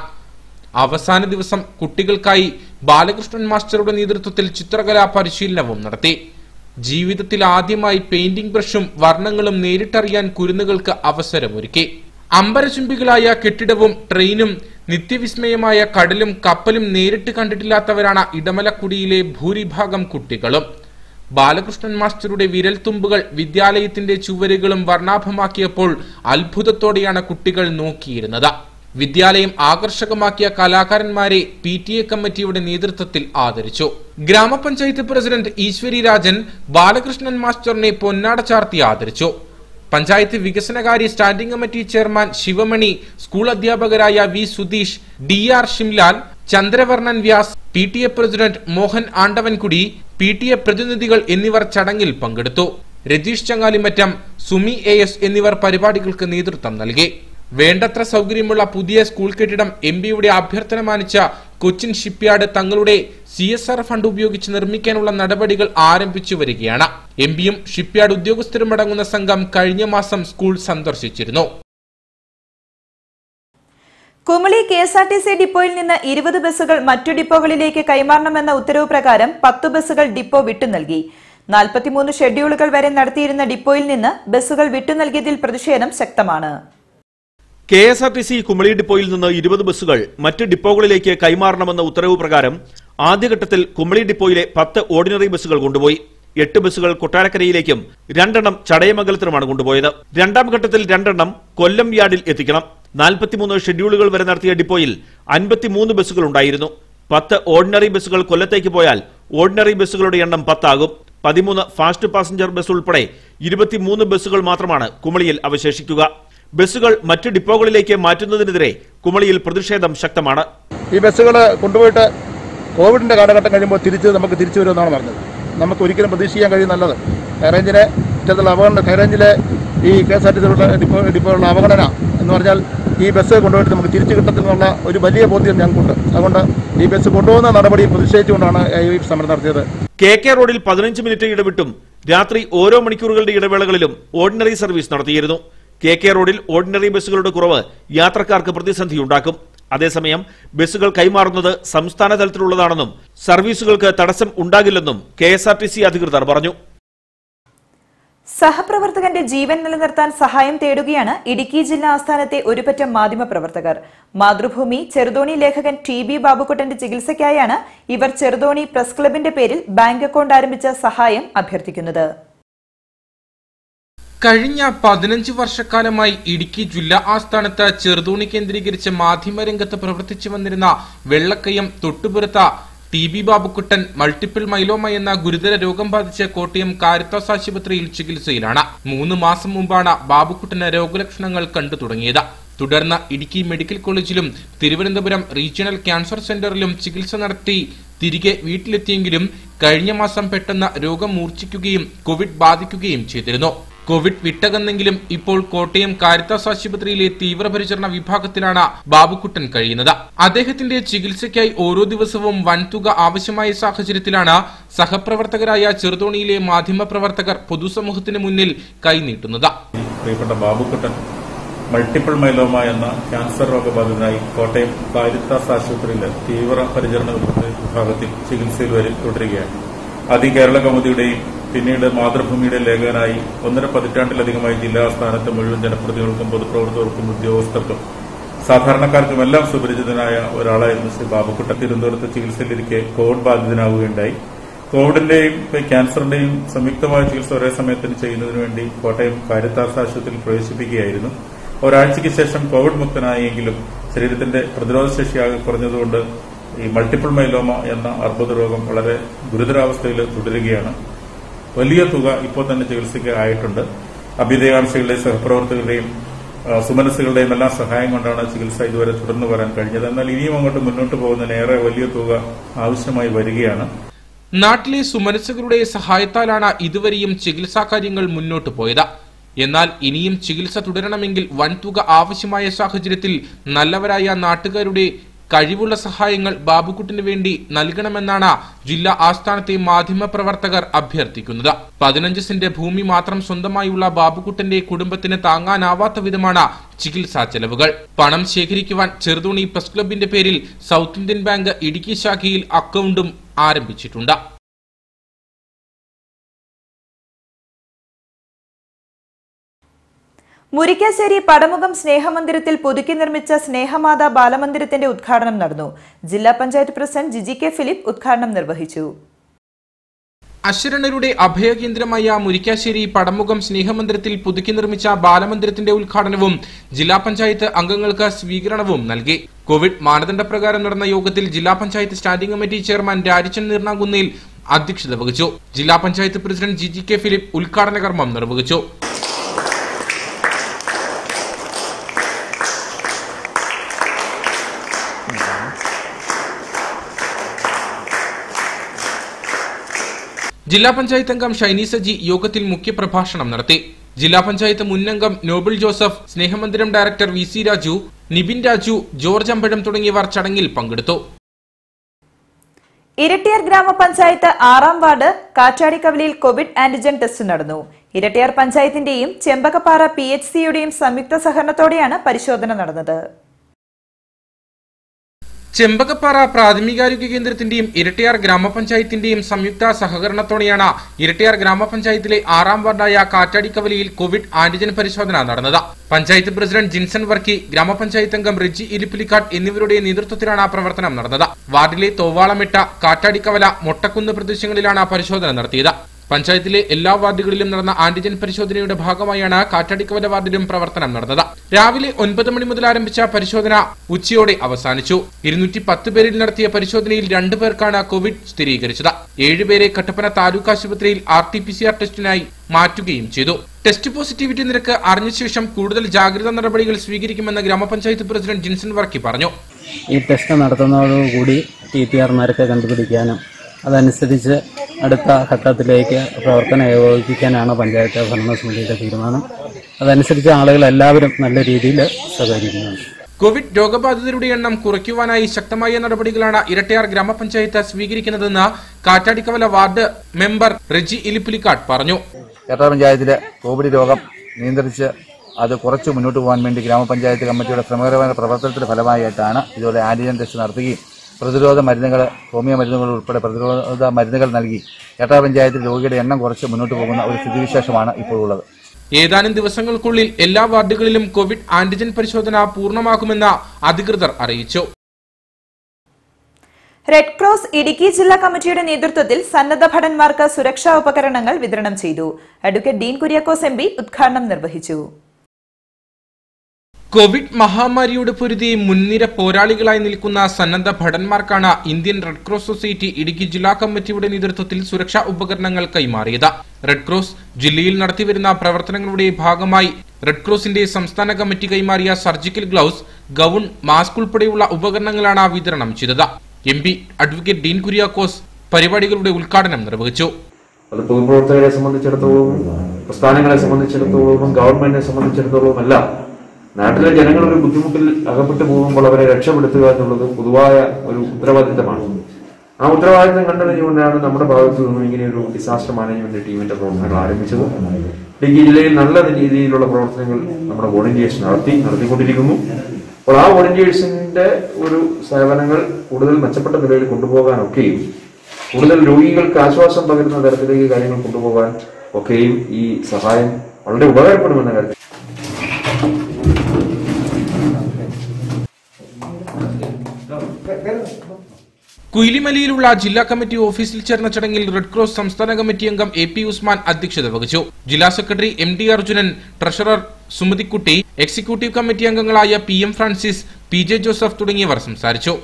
അവസാന ദിവസം കുട്ടികൾക്കായി ബാലകൃഷ്ണൻ മാസ്റ്ററുടെ നേതൃത്വത്തിൽ ചിത്രകലാ പരിശീലനവും നടത്തി ജീവിതത്തിൽ ആദ്യമായി പെയിന്റിംഗ് ബ്രഷും വർണ്ണങ്ങളും നേരിട്ടറിയാൻ കുരുന്നുകൾക്ക് അവസരമൊരുക്കി അമ്പരചുംബികളായ കെട്ടിടവും ട്രെയിനും നിത്യവിസ്മയമായ കടലും കപ്പലും നേരിട്ട് കണ്ടിട്ടില്ലാത്തവരാണ് ഇടമലക്കുടിയിലെ ഭൂരിഭാഗം കുട്ടികളും ബാലകൃഷ്ണൻ മാസ്റ്ററുടെ വിരൽത്തുമ്പുകൾ വിദ്യാലയത്തിന്റെ ചുവരുകളും വർണ്ണാഭമാക്കിയപ്പോൾ അത്ഭുതത്തോടെയാണ് കുട്ടികൾ നോക്കിയിരുന്നത് വിദ്യാലയം ആകർഷകമാക്കിയ കലാകാരന്മാരെ പി ടി എ കമ്മിറ്റിയുടെ നേതൃത്വത്തിൽ ആദരിച്ചു ഗ്രാമപഞ്ചായത്ത് പ്രസിഡന്റ് ഈശ്വരി രാജൻ ബാലകൃഷ്ണൻ മാസ്റ്ററിനെ പൊന്നാട ചാർത്തി ആദരിച്ചു പഞ്ചായത്ത് വികസനകാര്യ standing committee chairman Sivamani school അധ്യാപകരായ V Sudheesh D R Shimlal Chandravarnan Vyas P T A president Mohan Andavankudi P T A പ്രതിനിധികൾ എന്നിവർ ചടങ്ങിൽ പങ്കെടുത്തു രജീഷ് ചങ്ങാലിമറ്റം സുമി എ എസ് എന്നിവർ പരിപാടികൾക്ക് നേതൃത്വം നൽകി വേണ്ടത്ര സൗകര്യമുള്ള പുതിയ സ്കൂൾ കെട്ടിടം എം പിയുടെ അഭ്യർത്ഥന മാനിച്ച കൊച്ചിൻ ഷിപ്പ്യാർഡ് തങ്ങളുടെ സി എസ് ആർ ഫണ്ട് ഉപയോഗിച്ച് നിർമ്മിക്കാനുള്ള നടപടികൾ ആരംഭിച്ചു വരികയാണ് എം പിയും ഷിപ്പ്യാർഡ് ഉദ്യോഗസ്ഥരും അടങ്ങുന്ന സംഘം കഴിഞ്ഞ മാസം സ്കൂൾ സന്ദർശിച്ചിരുന്നു Kumily K S R T C ഡിപ്പോയിൽ നിന്ന് ഇരുപത് ബസ്സുകൾ മറ്റു ഡിപ്പോകളിലേക്ക് കൈമാറണമെന്ന ഉത്തരവ് പ്രകാരം പത്തു ബസ്സുകൾ ഡിപ്പോ വിട്ടു നൽകി നാൽപ്പത്തിമൂന്ന് ഷെഡ്യൂളുകൾ വരെ നടത്തിയിരുന്ന ഡിപ്പോയിൽ നിന്ന് ബസ്സുകൾ വിട്ടു നൽകിയതിൽ പ്രതിഷേധം ശക്തമാണ് K S R T C Kumily ഡിപ്പോയിൽ നിന്ന് ഇരുപത് ബസ്സുകൾ മറ്റ് ഡിപ്പോകളിലേക്ക് കൈമാറണമെന്ന ഉത്തരവ് പ്രകാരം ആദ്യഘട്ടത്തിൽ കുമളി ഡിപ്പോയിലെ പത്ത് ഓർഡിനറി ബസ്സുകൾ കൊണ്ടുപോയി എട്ട് ബസ്സുകൾ കൊട്ടാരക്കരയിലേക്കും രണ്ടെണ്ണം ചടയമംഗലത്തിനുമാണ് കൊണ്ടുപോയത് രണ്ടാം ഘട്ടത്തിൽ രണ്ടെണ്ണം കൊല്ലം യാർഡിൽ എത്തിക്കണം നാൽപ്പത്തിമൂന്ന് ഷെഡ്യൂളുകൾ വരെ നടത്തിയ ഡിപ്പോയിൽ അൻപത്തിമൂന്ന് ബസ്സുകൾ ഉണ്ടായിരുന്നു പത്ത് ഓർഡിനറി ബസ്സുകൾ കൊല്ലത്തേക്ക് പോയാൽ ഓർഡിനറി ബസ്സുകളുടെ എണ്ണം പത്താകും പതിമൂന്ന് ഫാസ്റ്റ് പാസഞ്ചർ ബസ് ഉൾപ്പെടെ ഇരുപത്തിമൂന്ന് ബസ്സുകൾ മാത്രമാണ് കുമളിയിൽ അവശേഷിക്കുക ബസ്സുകൾ മറ്റ് ഡിപ്പോകളിലേക്ക് മാറ്റുന്നതിനെതിരെ കുമളിയിൽ പ്രതിഷേധം ശക്തമാണ് ഈ ബസ്സുകൾ കൊണ്ടുപോയിട്ട് കോവിഡിന്റെ കാലഘട്ടം കഴിയുമ്പോൾ തിരിച്ച് നമുക്ക് തിരിച്ചു വരുമെന്നാണ് പറഞ്ഞത് നമുക്ക് ഒരിക്കലും പ്രതീക്ഷിക്കാൻ കഴിയുന്നല്ലത് ഹൈറേഞ്ചിനെ ഇത്തരത്തിലുള്ള അപകട ഹൈറേഞ്ചിലെ ഈ കെ എസ് ആർ ടി സിയുടെ ഡിപ്പോ ഡിപ്പോയിലുള്ള അവഗണന എന്ന് പറഞ്ഞാൽ ഈ ബസ് കൊണ്ടുപോയിട്ട് നമുക്ക് തിരിച്ചു കിട്ടത്തില്ലെന്നുള്ള ഒരു വലിയ ബോധ്യം ഞങ്ങൾക്കുണ്ട് അതുകൊണ്ട് ഈ ബസ് കൊണ്ടുപോകുന്ന നടപടി പ്രതിഷേധിച്ചുകൊണ്ടാണ് ഈ സമരം നടത്തിയത് കെ കെ റോഡിൽ പതിനഞ്ച് മിനിറ്റ് ഇടവിട്ടും രാത്രി ഓരോ മണിക്കൂറുകളുടെ ഇടവേളകളിലും ഓർഡിനറി സർവീസ് നടത്തിയിരുന്നു കെ കെ റോഡിൽ ഓർഡിനറി ബസ്സുകളുടെ കുറവ് യാത്രക്കാർക്ക് പ്രതിസന്ധിയുണ്ടാക്കും അതേസമയം ബസ്സുകൾ കൈമാറുന്നത് സംസ്ഥാന തലത്തിലുള്ളതാണെന്നും സർവീസുകൾക്ക് തടസ്സം ഉണ്ടാകില്ലെന്നും K S R T C അധികൃതർ പറഞ്ഞു സഹപ്രവർത്തകന്റെ ജീവൻ നിലനിർത്താൻ സഹായം തേടുകയാണ് ഇടുക്കി ജില്ലാ ആസ്ഥാനത്തെ ഒരുപറ്റം മാധ്യമപ്രവർത്തകർ മാതൃഭൂമി ചെറുതോണി ലേഖകൻ ടി ബി ബാബുക്കുട്ടന്റെ ചികിത്സയ്ക്കായാണ് ഇവർ ചെറുതോണി പ്രസ് ക്ലബിന്റെ പേരിൽ ബാങ്ക് അക്കൗണ്ട് ആരംഭിച്ച സഹായം അഭ്യർത്ഥിക്കുന്നത് കഴിഞ്ഞ പതിനഞ്ച് വർഷക്കാലമായി ഇടുക്കി ജില്ലാ ആസ്ഥാനത്ത് ചെറുതോണി കേന്ദ്രീകരിച്ച് മാധ്യമരംഗത്ത് പ്രവർത്തിച്ചു വന്നിരുന്ന വെള്ളക്കയം തൊട്ടുപുറത്ത T B Babukkuttan multiple myeloma എന്ന ഗുരുതര രോഗം ബാധിച്ച് കോട്ടയം കാരിത്താസ് ആശുപത്രിയിൽ ചികിത്സയിലാണ് മൂന്ന് മാസം മുമ്പാണ് ബാബുക്കുട്ടന് രോഗലക്ഷണങ്ങൾ കണ്ടു തുടങ്ങിയത് തുടർന്ന് ഇടുക്കി മെഡിക്കൽ കോളേജിലും തിരുവനന്തപുരം റീജിയണൽ ക്യാൻസർ സെന്ററിലും ചികിത്സ നടത്തി തിരികെ വീട്ടിലെത്തിയെങ്കിലും കഴിഞ്ഞ മാസം പെട്ടെന്ന് രോഗം മൂർച്ഛിക്കുകയും കോവിഡ് ബാധിക്കുകയും ചെയ്തിരുന്നു കോവിഡ് വിട്ടകന്നെങ്കിലും ഇപ്പോൾ കോട്ടയം കാരിത്താസ് ആശുപത്രിയിലെ തീവ്രപരിചരണ വിഭാഗത്തിലാണ് ബാബുക്കുട്ടൻ കഴിയുന്നത് അദ്ദേഹത്തിന്റെ ചികിത്സയ്ക്കായി ഓരോ ദിവസവും വൻതുക ആവശ്യമായ സാഹചര്യത്തിലാണ് സഹപ്രവർത്തകരായ ചെറുതോണിയിലെ മാധ്യമപ്രവർത്തകർ പൊതുസമൂഹത്തിന് മുന്നിൽ കൈനീട്ടുന്നത് പ്രിയപ്പെട്ട ബാബുക്കുട്ടൻ മൾട്ടിപ്പിൾ മൈലോമ എന്ന ക്യാൻസർ രോഗബാധിതനായി കോട്ടയം കാരിത്താസ് ആശുപത്രിയിലെ തീവ്ര പരിചരണ വിഭാഗത്തിൽ ചികിത്സയിൽ വരെ തുടരുകയാണ് ആദ്യം കേരള കൗമുദിയുടെയും പിന്നീട് മാതൃഭൂമിയുടെ ലേഖകനായി ഒന്നര പതിറ്റാണ്ടിലധികമായി ജില്ലാ സ്ഥാനത്ത് മുഴുവൻ ജനപ്രതിനിധികൾക്കും പൊതുപ്രവർത്തകർക്കും ഉദ്യോഗസ്ഥർക്കും സാധാരണക്കാർക്കും എല്ലാം സുപരിചിതനായ ഒരാളായിരുന്നു ശ്രീ ബാബുക്കുട്ടൻ തിരുവനന്തപുരത്ത് ചികിത്സയിലിരിക്കെ കോവിഡ് ബാധിതനാവുകയുണ്ടായി കോവിഡിന്റെയും ക്യാൻസറിന്റെയും സംയുക്തമായ ചികിത്സ ഒരേ സമയത്തിന് ചെയ്യുന്നതിനു വേണ്ടി കോട്ടയം കാരിത്താസ് ആശുപത്രിയിൽ പ്രവേശിപ്പിക്കുകയായിരുന്നു ഒരാഴ്ചയ്ക്ക് ശേഷം കോവിഡ് മുക്തനായെങ്കിലും ശരീരത്തിന്റെ പ്രതിരോധശേഷിയാകെ കുറഞ്ഞതുകൊണ്ട് ഈ മൾട്ടിപ്പിൾ മൈലോമ എന്ന അർബുദ രോഗം വളരെ ഗുരുതരാവസ്ഥയിൽ തുടരുകയാണ് വലിയ തുക ഇപ്പോൾ തന്നെ ചികിത്സയ്ക്ക് ആയിട്ടുണ്ട് അഭ്യുദയകാംക്ഷികളുടെയും സഹപ്രവർത്തകരുടെയും ആ, സുമനസ്സുകളുടെയും എല്ലാം സഹായം കൊണ്ടാണ് ചികിത്സ ഇതുവരെ തുടർന്നു വരാൻ കഴിഞ്ഞത് എന്നാൽ ഇനിയും അങ്ങോട്ട് മുന്നോട്ട് പോകുന്നതിന് ഏറെ വലിയ തുക ആവശ്യമായി വരികയാണ് നാട്ടിലെ സുമനസ്സുകളുടെ സഹായത്താലാണ് ഇതുവരെയും ചികിത്സാ കാര്യങ്ങൾ മുന്നോട്ട് പോയത് എന്നാൽ ഇനിയും ചികിത്സ തുടരണമെങ്കിൽ വൻതുക ആവശ്യമായ സാഹചര്യത്തിൽ നല്ലവരായ നാട്ടുകാരുടെ കഴിവുള്ള സഹായങ്ങൾ ബാബുക്കുട്ടിന് വേണ്ടി നൽകണമെന്നാണ് ജില്ലാ ആസ്ഥാനത്തെ മാധ്യമപ്രവർത്തകർ അഭ്യർത്ഥിക്കുന്നത് പതിനഞ്ച് സെന്റ് ഭൂമി മാത്രം സ്വന്തമായുള്ള ബാബുക്കുട്ടന്റെ കുടുംബത്തിന് താങ്ങാനാവാത്ത വിധമാണ് ചികിത്സാ ചെലവുകൾ പണം ശേഖരിക്കുവാൻ ചെറുതോണി പ്രസ് ക്ലബിന്റെ പേരിൽ സൗത്ത് ഇന്ത്യൻ ബാങ്ക് ഇടുക്കി ശാഖയിൽ അക്കൗണ്ടും ആരംഭിച്ചിട്ടുണ്ട് മുരിക്കാശ്ശേരി പടമുഖം സ്നേഹമന്ദിരത്തിൽ പുതുക്കി നിർമ്മിച്ച സ്നേഹമാത ബാലമന്ദിരത്തിന്റെ ഉദ്ഘാടനം നടന്നു ജില്ലാ പഞ്ചായത്ത് പ്രസിഡന്റ് ജിജി കെ ഫിലിപ്പ് ഉദ്ഘാടനം നിർവഹിച്ചു അശരണരുടെ അഭയകേന്ദ്രമായ മുരിക്കാശ്ശേരി പടമുഖം സ്നേഹമന്ദിരത്തിൽ പുതുക്കി നിർമ്മിച്ച ബാലമന്ദിരത്തിന്റെ ഉദ്ഘാടനവും ജില്ലാ പഞ്ചായത്ത് അംഗങ്ങൾക്ക് സ്വീകരണവും നൽകി കോവിഡ് മാനദണ്ഡപ്രകാരം നടന്ന യോഗത്തിൽ ജില്ലാ panchayat standing committee chairman Rajachan Neernakunnel അധ്യക്ഷത വഹിച്ചു ജില്ലാ panchayat president Jiji K Philip ഉദ്ഘാടന കർമ്മം നിർവഹിച്ചു ജില്ലാ പഞ്ചായത്ത് അംഗം ഷൈനി സജി യോഗത്തിൽ മുഖ്യപ്രഭാഷണം നടത്തി ജില്ലാ പഞ്ചായത്ത് മുന്നംഗം നോബിൾ ജോസഫ് സ്നേഹമന്ദിരം director V C Raju Nibin Raju George Ambazham തുടങ്ങിയവർ ചടങ്ങിൽ പങ്കെടുത്തു ഇരട്ടിയാർ ഗ്രാമപഞ്ചായത്ത് ആറാം വാർഡ് കാറ്റാടിക്കവലിയിൽ കോവിഡ് ആന്റിജൻ ടെസ്റ്റ് നടന്നു ഇരട്ടിയാർ പഞ്ചായത്തിന്റെയും ചെമ്പകപ്പാറ പി എച്ച് സിയുടെയും സംയുക്ത സഹകരണത്തോടെയാണ് പരിശോധന നടന്നത് ചെമ്പകപ്പാറ പ്രാഥമികാരോഗ്യ കേന്ദ്രത്തിന്റെയും ഇരട്ടിയാർ ഗ്രാമപഞ്ചായത്തിന്റെയും സംയുക്ത സഹകരണത്തോടെയാണ് ഇരട്ടിയാർ ഗ്രാമപഞ്ചായത്തിലെ ആറാം വാർഡായ കാറ്റാടിക്കവലിയിൽ കോവിഡ് ആന്റിജൻ പരിശോധന നടന്നത് പഞ്ചായത്ത് പ്രസിഡന്റ് ജിൻസൺ വർക്കി ഗ്രാമപഞ്ചായത്ത് അംഗം റിജി ഇലിപ്പിലിക്കാട്ട് എന്നിവരുടെ നേതൃത്വത്തിലാണ് പ്രവർത്തനം നടന്നത് വാർഡിലെ തോവാളമിട്ട കാറ്റാടിക്കവല മൊട്ടക്കുന്ന് പ്രദേശങ്ങളിലാണ് പരിശോധന നടത്തിയത് പഞ്ചായത്തിലെ എല്ലാ വാർഡുകളിലും നടന്ന ആന്റിജൻ പരിശോധനയുടെ ഭാഗമായാണ് കാറ്റാടിക്കവല വാർഡിലും പ്രവർത്തനം നടന്നത് രാവിലെ ഒൻപത് മണി മുതൽ ആരംഭിച്ച പരിശോധന ഉച്ചയോടെ അവസാനിച്ചു ഇരുന്നൂറ്റി പത്ത് പേരിൽ നടത്തിയ പരിശോധനയിൽ രണ്ടു പേർക്കാണ് കോവിഡ് സ്ഥിരീകരിച്ചത് ഏഴുപേരെ കട്ടപ്പന താലൂക്ക് ആശുപത്രിയിൽ R T P C R ടെസ്റ്റിനായി മാറ്റുകയും ചെയ്തു ടെസ്റ്റ് പോസിറ്റിവിറ്റി നിരക്ക് അറിഞ്ഞ ശേഷം കൂടുതൽ ജാഗ്രതാ നടപടികൾ സ്വീകരിക്കുമെന്ന് ഗ്രാമപഞ്ചായത്ത് പ്രസിഡന്റ് ജിൻസൺ വർക്കി പറഞ്ഞു ഈ ടെസ്റ്റ് നടത്തുന്നതോടുകൂടി ടി പി ആർമാരൊക്കെ കണ്ടുപിടിക്കാനും അതനുസരിച്ച് അടുത്ത ഘട്ടത്തിലേക്ക് പ്രവർത്തനം ഏകോപിപ്പിക്കാനാണ് പഞ്ചായത്ത് ഭരണസമിതിയുടെ തീരുമാനം അതനുസരിച്ച് ആളുകൾ എല്ലാവരും നല്ല രീതിയിൽ സഹകരിക്കുന്നുണ്ട് കോവിഡ് രോഗബാധിതരുടെ എണ്ണം കുറയ്ക്കുവാനായി ശക്തമായ നടപടികളാണ് ഇരട്ടയാർ ഗ്രാമപഞ്ചായത്ത് സ്വീകരിക്കുന്നതെന്ന് കാറ്റാടിക്കവല വാർഡ് മെമ്പർ റെജി ഇലിപ്പുലിക്കാട്ട് പറഞ്ഞു കേരള പഞ്ചായത്തിലെ കോവിഡ് രോഗം നിയന്ത്രിച്ച് അത് കുറച്ച് മുന്നോട്ട് പോകാൻ വേണ്ടി ഗ്രാമപഞ്ചായത്ത് കമ്മിറ്റിയുടെ ശ്രമകരമായ പ്രവർത്തനത്തിന്റെ ഫലമായിട്ടാണ് ഇതുപോലെ ആന്റിജൻ ടെസ്റ്റ് നടത്തുകയും പ്രതിരോധ മരുന്നുകൾ ഹോമിയോ മരുന്നുകൾ ഉൾപ്പെടെ പ്രതിരോധ മരുന്നുകൾ നൽകി കേരള പഞ്ചായത്തിൽ രോഗിയുടെ എണ്ണം കുറച്ച് മുന്നോട്ട് പോകുന്ന ഒരു സ്ഥിതിവിശേഷമാണ് ഇപ്പോൾ ഉള്ളത് ഏതാനും ദിവസങ്ങൾക്കുള്ളിൽ എല്ലാ വാർഡുകളിലും കോവിഡ് ആന്റിജൻ പരിശോധന പൂർണ്ണമാക്കുമെന്ന് അധികൃതർ അറിയിച്ചു റെഡ് ക്രോസ് ഇടുക്കി ജില്ലാ കമ്മിറ്റിയുടെ നേതൃത്വത്തിൽ സന്നദ്ധ ഭടന്മാർക്ക് സുരക്ഷാ ഉപകരണങ്ങൾ വിതരണം ചെയ്തു advocate Dean Kuriakose M P ഉദ്ഘാടനം നിർവഹിച്ചു കോവിഡ് മഹാമാരിയോട് പൊരുതി മുൻനിര പോരാളികളായി നിൽക്കുന്ന സന്നദ്ധ ഭടന്മാർക്കാണ് Indian red cross society Idukki ജില്ലാ കമ്മിറ്റിയുടെ നേതൃത്വത്തിൽ സുരക്ഷാ ഉപകരണങ്ങൾ കൈമാറിയത് റെഡ് ക്രോസ് ജില്ലയിൽ നടത്തിവരുന്ന പ്രവർത്തനങ്ങളുടെ ഭാഗമായി റെഡ് ക്രോസിന്റെ സംസ്ഥാന കമ്മിറ്റി കൈമാറിയ സർജിക്കൽ ഗ്ലൗസ് ഗൗൺ മാസ്ക് ഉൾപ്പെടെയുള്ള ഉപകരണങ്ങളാണ് വിതരണം ചെയ്തത് M P advocate Dean Kuriakose പരിപാടികളുടെ ഉദ്ഘാടനം നിർവഹിച്ചു അത് പൊതുപ്രവർത്തകരെ സംബന്ധിച്ചിടത്തോളം പ്രസ്ഥാനങ്ങളെ സംബന്ധിച്ചിടത്തോളം ഗവൺമെന്റിനെ സംബന്ധിച്ചിടത്തോളം എല്ലാം നാട്ടിലെ ജനങ്ങൾ ഒരു ബുദ്ധിമുട്ടിൽ അകപ്പെട്ടു പോകുമ്പോൾ അവരെ രക്ഷപ്പെടുത്തുക എന്നുള്ളത് പൊതുവായ ഒരു ഉത്തരവാദിത്തമാണ് ആ ഉത്തരവാദിത്തം കണ്ടറിഞ്ഞുകൊണ്ടാണ് നമ്മുടെ ഭാഗത്തു നിന്നും ഇങ്ങനെ ഒരു ഡിസാസ്റ്റർ മാനേജ്മെന്റ് ടീമിന്റെ പ്രവർത്തനങ്ങൾ ആരംഭിച്ചത് ഇടുക്കി ജില്ലയിൽ നല്ല രീതിയിലുള്ള പ്രവർത്തനങ്ങൾ നമ്മുടെ വോളണ്ടിയേഴ്സ് നടത്തി നടത്തിക്കൊണ്ടിരിക്കുന്നു അപ്പോൾ ആ വോളണ്ടിയേഴ്സിന്റെ ഒരു സേവനങ്ങൾ കൂടുതൽ മെച്ചപ്പെട്ട നിലയിൽ കൊണ്ടുപോകാനൊക്കെയും കൂടുതൽ രോഗികൾക്ക് ആശ്വാസം പകരുന്ന തരത്തിലേക്ക് കാര്യങ്ങൾ കൊണ്ടുപോകാൻ ഒക്കെയും ഈ സഹായം വളരെ ഉപകാരപ്പെടുമെന്ന കാര്യത്തിൽ കുയിലിമലയിലുള്ള ജില്ലാ കമ്മിറ്റി ഓഫീസിൽ ചേർന്ന ചടങ്ങിൽ റെഡ് ക്രോസ് സംസ്ഥാന കമ്മിറ്റി അംഗം എ പി ഉസ്മാൻ അധ്യക്ഷത വഹിച്ചു ജില്ലാ secretary M D Arjunan treasurer Sumathikutty executive committee അംഗങ്ങളായ P M Francis P J Joseph തുടങ്ങിയവർ സംസാരിച്ചു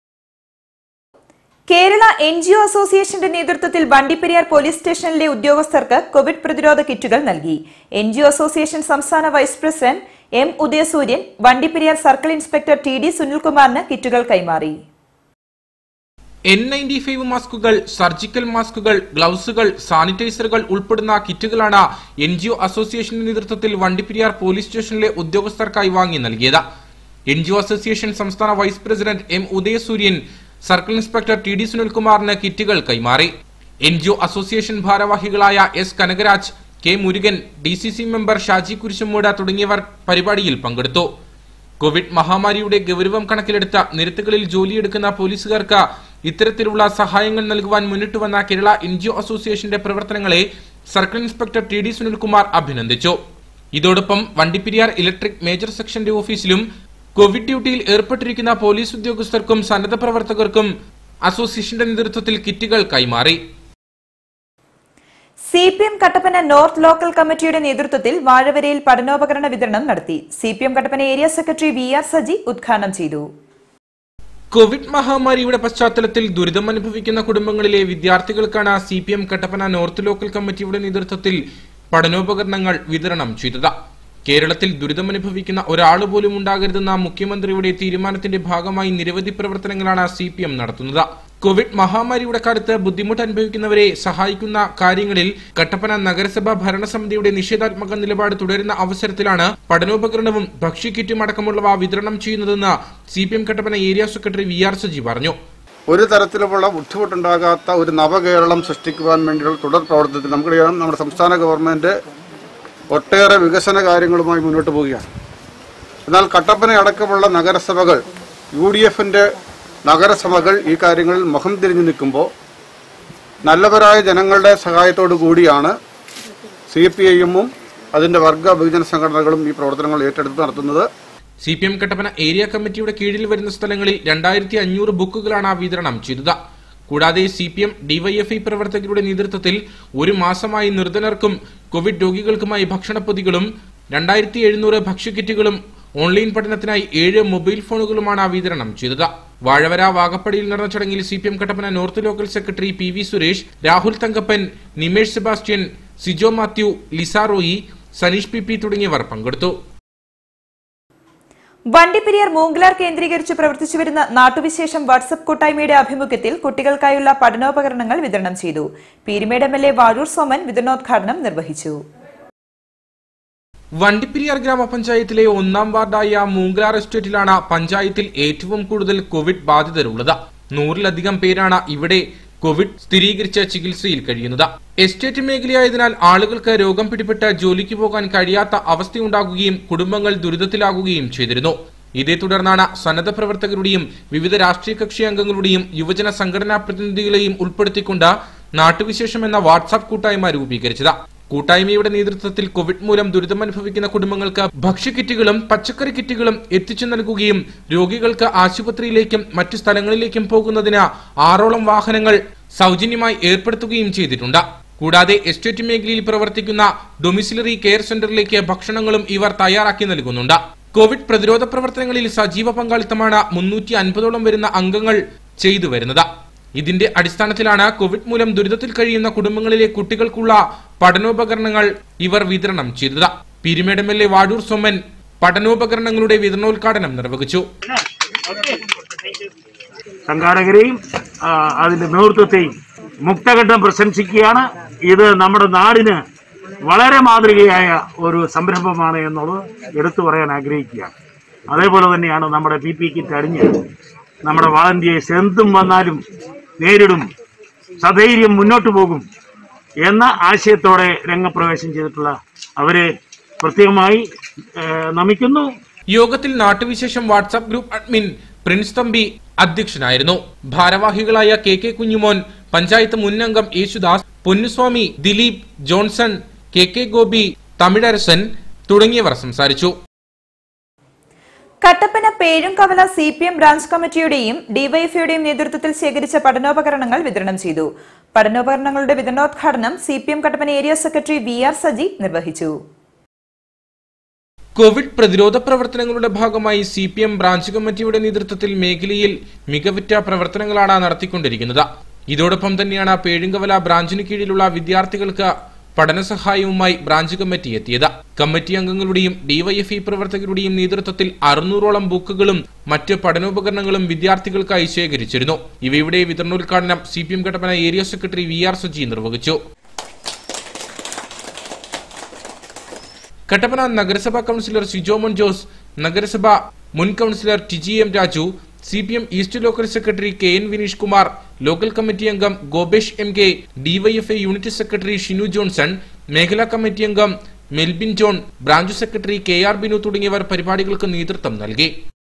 കേരള എൻ ജി ഒ അസോസിയേഷന്റെ നേതൃത്വത്തിൽ വണ്ടിപ്പെരിയാർ പോലീസ് സ്റ്റേഷനിലെ ഉദ്യോഗസ്ഥർക്ക് കോവിഡ് പ്രതിരോധ കിറ്റുകൾ നൽകി എൻ ജി ഒ അസോസിയേഷൻ സംസ്ഥാന vice president M Udayasooryan Vandiperiyar circle inspector T D സുനിൽകുമാറിന് കിറ്റുകൾ കൈമാറി എൻ നയൻറ്റി ഫൈവ് മാസ്കുകൾ സർജിക്കൽ മാസ്കുകൾ ഗ്ലൗസുകൾ സാനിറ്റൈസറുകൾ ഉൾപ്പെടുന്ന കിറ്റുകളാണ് എൻ ജി ഒ അസോസിയേഷന്റെ നേതൃത്വത്തിൽ വണ്ടിപ്പെരിയാർ പോലീസ് സ്റ്റേഷനിലെ ഉദ്യോഗസ്ഥർക്കായി വാങ്ങി നൽകിയത് എൻ ജി ഒ അസോസിയേഷൻ സംസ്ഥാന vice president M Udayasooryan circle inspector T D സുനിൽകുമാറിന് കിറ്റുകൾ കൈമാറി എൻ ജി ഒ അസോസിയേഷൻ ഭാരവാഹികളായ S Kanakaraj K Murugan D C C member Shaji Kurisumooda തുടങ്ങിയവർ പരിപാടിയിൽ പങ്കെടുത്തു കോവിഡ് മഹാമാരിയുടെ ഗൗരവം കണക്കിലെടുത്ത നിരത്തുകളിൽ ജോലിയെടുക്കുന്ന പോലീസുകാർക്ക് ഇത്തരത്തിലുള്ള സഹായങ്ങൾ നൽകുവാൻ മുന്നിട്ട് വന്ന കേരള എൻ ജി ഒ അസോസിയേഷന്റെ പ്രവർത്തനങ്ങളെ circle inspector T D Sunilkumar അഭിനന്ദിച്ചു ഇതോടൊപ്പം വണ്ടിപ്പെരിയാർ ഇലക്ട്രിക് മേജർ സെക്ഷന്റെ ഓഫീസിലും കോവിഡ് ഡ്യൂട്ടിയിൽ ഏർപ്പെട്ടിരിക്കുന്ന പോലീസ് ഉദ്യോഗസ്ഥർക്കും സന്നദ്ധ പ്രവർത്തകർക്കും അസോസിയേഷന്റെ നേതൃത്വത്തിൽ കിറ്റുകൾ കൈമാറി C P M Kattappana north local കമ്മിറ്റിയുടെ നേതൃത്വത്തിൽ വാഴവരയിൽ പഠനോപകരണ വിതരണം നടത്തി C P M Kattappana area secretary V R Saji ഉദ്ഘാടനം ചെയ്തു കോവിഡ് മഹാമാരിയുടെ പശ്ചാത്തലത്തിൽ ദുരിതം അനുഭവിക്കുന്ന കുടുംബങ്ങളിലെ വിദ്യാർത്ഥികൾക്കാണ് C P M Kattappana north local കമ്മിറ്റിയുടെ നേതൃത്വത്തിൽ പഠനോപകരണങ്ങൾ വിതരണം ചെയ്തത് കേരളത്തിൽ ദുരിതമനുഭവിക്കുന്ന ഒരാൾ പോലും ഉണ്ടാകരുതെന്ന മുഖ്യമന്ത്രിയുടെ തീരുമാനത്തിന്റെ ഭാഗമായി നിരവധി പ്രവർത്തനങ്ങളാണ് സി പി എം നടത്തുന്നത് കോവിഡ് മഹാമാരിയുടെ കാലത്ത് ബുദ്ധിമുട്ട് അനുഭവിക്കുന്നവരെ സഹായിക്കുന്ന കാര്യങ്ങളിൽ കട്ടപ്പന നഗരസഭ ഭരണസമിതിയുടെ നിഷേധാത്മക നിലപാട് തുടരുന്ന അവസരത്തിലാണ് പഠനോപകരണവും ഭക്ഷ്യക്കിറ്റും അടക്കമുള്ളവ വിതരണം ചെയ്യുന്നതെന്ന് C P M Kattappana area secretary V R Saji പറഞ്ഞു ഒരു തരത്തിലുമുള്ള ബുദ്ധിമുട്ടുണ്ടാകാത്ത ഒരു നവകേരളം സൃഷ്ടിക്കുവാൻ വേണ്ടിയുള്ള തുടർ പ്രവർത്തനത്തിൽ നമുക്കറിയാം നമ്മുടെ സംസ്ഥാന ഗവൺമെന്റ് ഒട്ടേറെ വികസന കാര്യങ്ങളുമായി മുന്നോട്ട് പോവുകയാണ് എന്നാൽ കട്ടപ്പന അടക്കമുള്ള നഗരസഭകൾ യു ഡി എഫിന്റെ നഗരസഭകൾ ഈ കാര്യങ്ങളിൽ മുഖം തിരിഞ്ഞു നിൽക്കുമ്പോൾ നല്ലവരായ ജനങ്ങളുടെ സഹായത്തോടു കൂടിയാണ് സി പി ഐ എമ്മും അതിന്റെ വർഗ ബഹുജന സംഘടനകളും ഈ പ്രവർത്തനങ്ങൾ ഏറ്റെടുത്ത് നടത്തുന്നത് C P M Kattappana area കമ്മിറ്റിയുടെ കീഴിൽ വരുന്ന സ്ഥലങ്ങളിൽ രണ്ടായിരത്തി അഞ്ഞൂറ് ബുക്കുകളാണ് വിതരണം ചെയ്തത് കൂടാതെ സി പി എം ഡിവൈഎഫ്ഐ പ്രവർത്തകരുടെ നേതൃത്വത്തിൽ ഒരു മാസമായി നിർധനർക്കും കോവിഡ് രോഗികൾക്കുമായി ഭക്ഷണപ്പൊതികളും രണ്ടായിരത്തി എഴുന്നൂറ് ഭക്ഷ്യക്കിറ്റുകളും ഓൺലൈൻ പഠനത്തിനായി ഏഴ് മൊബൈൽ ഫോണുകളുമാണ് വിതരണം ചെയ്തത് വാഴവര വാഗപ്പടിയിൽ നടന്ന ചടങ്ങിൽ C P M Kattappana north local secretary P V Suresh Rahul Thankappan Nimesh Sebastian Sijo Mathew Lisa Roy Saneesh P P തുടങ്ങിയവർ പങ്കെടുത്തു വണ്ടിപ്പെരിയാർ മൂങ്കലാർ കേന്ദ്രീകരിച്ച് പ്രവർത്തിച്ചു വരുന്ന നാട്ടുവിശേഷം വാട്സപ്പ് കൂട്ടായ്മയുടെ ആഭിമുഖ്യത്തിൽ കുട്ടികൾക്കായുള്ള പഠനോപകരണങ്ങൾ വിതരണം ചെയ്തു Peermade M L A Vazhoor Soman വിതരണോദ്ഘാടനം നിർവഹിച്ചു വണ്ടിപ്പെരിയാർ ഗ്രാമപഞ്ചായത്തിലെ ഒന്നാം വാർഡായ മൂങ്കലാർ എസ്റ്റേറ്റിലാണ് പഞ്ചായത്തിൽ ഏറ്റവും കൂടുതൽ കോവിഡ് ബാധിതരുള്ളത് നൂറിലധികം പേരാണ് ഇവിടെ കോവിഡ് സ്ഥിരീകരിച്ച ചികിത്സയിൽ കഴിയുന്നത് എസ്റ്റേറ്റ് മേഖലയായതിനാൽ ആളുകൾക്ക് രോഗം പിടിപെട്ട് ജോലിക്ക് പോകാൻ കഴിയാത്ത അവസ്ഥയുണ്ടാകുകയും കുടുംബങ്ങൾ ദുരിതത്തിലാകുകയും ചെയ്തിരുന്നു ഇതേ തുടർന്നാണ് സന്നദ്ധ പ്രവർത്തകരുടെയും വിവിധ രാഷ്ട്രീയ കക്ഷി അംഗങ്ങളുടെയും യുവജന സംഘടനാ പ്രതിനിധികളെയും ഉൾപ്പെടുത്തിക്കൊണ്ട് നാട്ടുവിശേഷം എന്ന വാട്സാപ്പ് കൂട്ടായ്മ രൂപീകരിച്ചത് കൂട്ടായ്മയുടെ നേതൃത്വത്തിൽ കോവിഡ് മൂലം ദുരിതമനുഭവിക്കുന്ന കുടുംബങ്ങൾക്ക് ഭക്ഷ്യക്കിറ്റുകളും പച്ചക്കറി കിറ്റുകളും എത്തിച്ചു നൽകുകയും രോഗികൾക്ക് ആശുപത്രിയിലേക്കും മറ്റു സ്ഥലങ്ങളിലേക്കും പോകുന്നതിന് ആറോളം വാഹനങ്ങൾ സൗജന്യമായി ഏർപ്പെടുത്തുകയും ചെയ്തിട്ടുണ്ട് കൂടാതെ എസ്റ്റേറ്റ് മേഖലയിൽ പ്രവർത്തിക്കുന്ന ഡൊമിസിലറി കെയർ സെന്ററിലേക്ക് ഭക്ഷണങ്ങളും ഇവർ തയ്യാറാക്കി നൽകുന്നുണ്ട് കോവിഡ് പ്രതിരോധ പ്രവർത്തനങ്ങളിൽ സജീവ പങ്കാളിത്തമാണ് മുന്നൂറ്റി അൻപതോളം വരുന്ന അംഗങ്ങൾ ചെയ്തു വരുന്നത് ഇതിന്റെ അടിസ്ഥാനത്തിലാണ് കോവിഡ് മൂലം ദുരിതത്തിൽ കഴിയുന്ന കുടുംബങ്ങളിലെ കുട്ടികൾക്കുള്ള പഠനോപകരണങ്ങൾ ഇവർ വിതരണം ചെയ്തത് Peermade M L A Vazhoor Soman പഠനോപകരണങ്ങളുടെ വിതരണോദ്ഘാടനം നിർവഹിച്ചു സംഘാടകരെയും ആ, അതിന്റെ നേതൃത്വത്തെയും മുക്തഘട്ടം പ്രശംസിക്കുകയാണ് ഇത് നമ്മുടെ നാടിന് വളരെ മാതൃകയായ ഒരു സംരംഭമാണ് എന്നുള്ളത് എടുത്തു പറയാൻ ആഗ്രഹിക്കുകയാണ് അതേപോലെ തന്നെയാണ് നമ്മുടെ പി പി കിറ്റ് അടിഞ്ഞ് നമ്മുടെ വാളണ്ടിയേഴ്സ് എന്തും വന്നാലും നേരിടും സധൈര്യം മുന്നോട്ട് പോകും എന്ന ആശയത്തോടെ രംഗപ്രവേശം ചെയ്തിട്ടുള്ള അവരെ പ്രത്യേകമായി ഏ, നമിക്കുന്നു യോഗത്തിൽ Nattuvishesham WhatsApp group admin Prince Thampi അധ്യക്ഷനായിരുന്നു ഭാരവാഹികളായ കെ കെ കുഞ്ഞുമോൻ പഞ്ചായത്ത് മുൻ അംഗം Yesudas Ponnuswamy Dileep Johnson K K Gopi Thamizharasan തുടങ്ങിയവർ സംസാരിച്ചു Kattappana Pezhumkavala C P M branch കമ്മിറ്റിയുടെയും ഡിവൈഎഫ്ഐയുടെയും നേതൃത്വത്തിൽ ശേഖരിച്ച പഠനോപകരണങ്ങൾ വിതരണം ചെയ്തു പഠനോപകരണങ്ങളുടെ വിതരണോദ്ഘാടനം C P M Kattappana area secretary V R Saji നിർവഹിച്ചു കോവിഡ് പ്രതിരോധ പ്രവർത്തനങ്ങളുടെ ഭാഗമായി സി പി എം ബ്രാഞ്ച് കമ്മിറ്റിയുടെ നേതൃത്വത്തിൽ മേഖലയിൽ മികവുറ്റ പ്രവർത്തനങ്ങളാണ് നടത്തിക്കൊണ്ടിരിക്കുന്നത് ഇതോടൊപ്പം തന്നെയാണ് പേഴുങ്കവല ബ്രാഞ്ചിന് കീഴിലുള്ള വിദ്യാർത്ഥികൾക്ക് പഠനസഹായവുമായി ബ്രാഞ്ച് കമ്മിറ്റി എത്തിയത് കമ്മിറ്റി അംഗങ്ങളുടെയും ഡിവൈഎഫ്ഇ പ്രവർത്തകരുടെയും നേതൃത്വത്തിൽ അറുന്നൂറോളം ബുക്കുകളും മറ്റ് പഠനോപകരണങ്ങളും വിദ്യാർത്ഥികൾക്കായി ശേഖരിച്ചിരുന്നു ഇവയുടെ വിതരണോദ്ഘാടനം C P M Kattappana area secretary V R Saji നിർവഹിച്ചു കട്ടപ്പന നഗരസഭാ കൌൺസിലർ സിജോമോൻ ജോസ് നഗരസഭ മുൻ councillor Tiji M Raju C P M east local secretary K N Vineesh Kumar local committee അംഗം Gopesh M K DYFI unit secretary Shinu Johnson മേഖലാ കമ്മിറ്റി അംഗം Melbin John branch secretary K R Binu തുടങ്ങിയവർ പരിപാടികൾക്ക് നേതൃത്വം നൽകി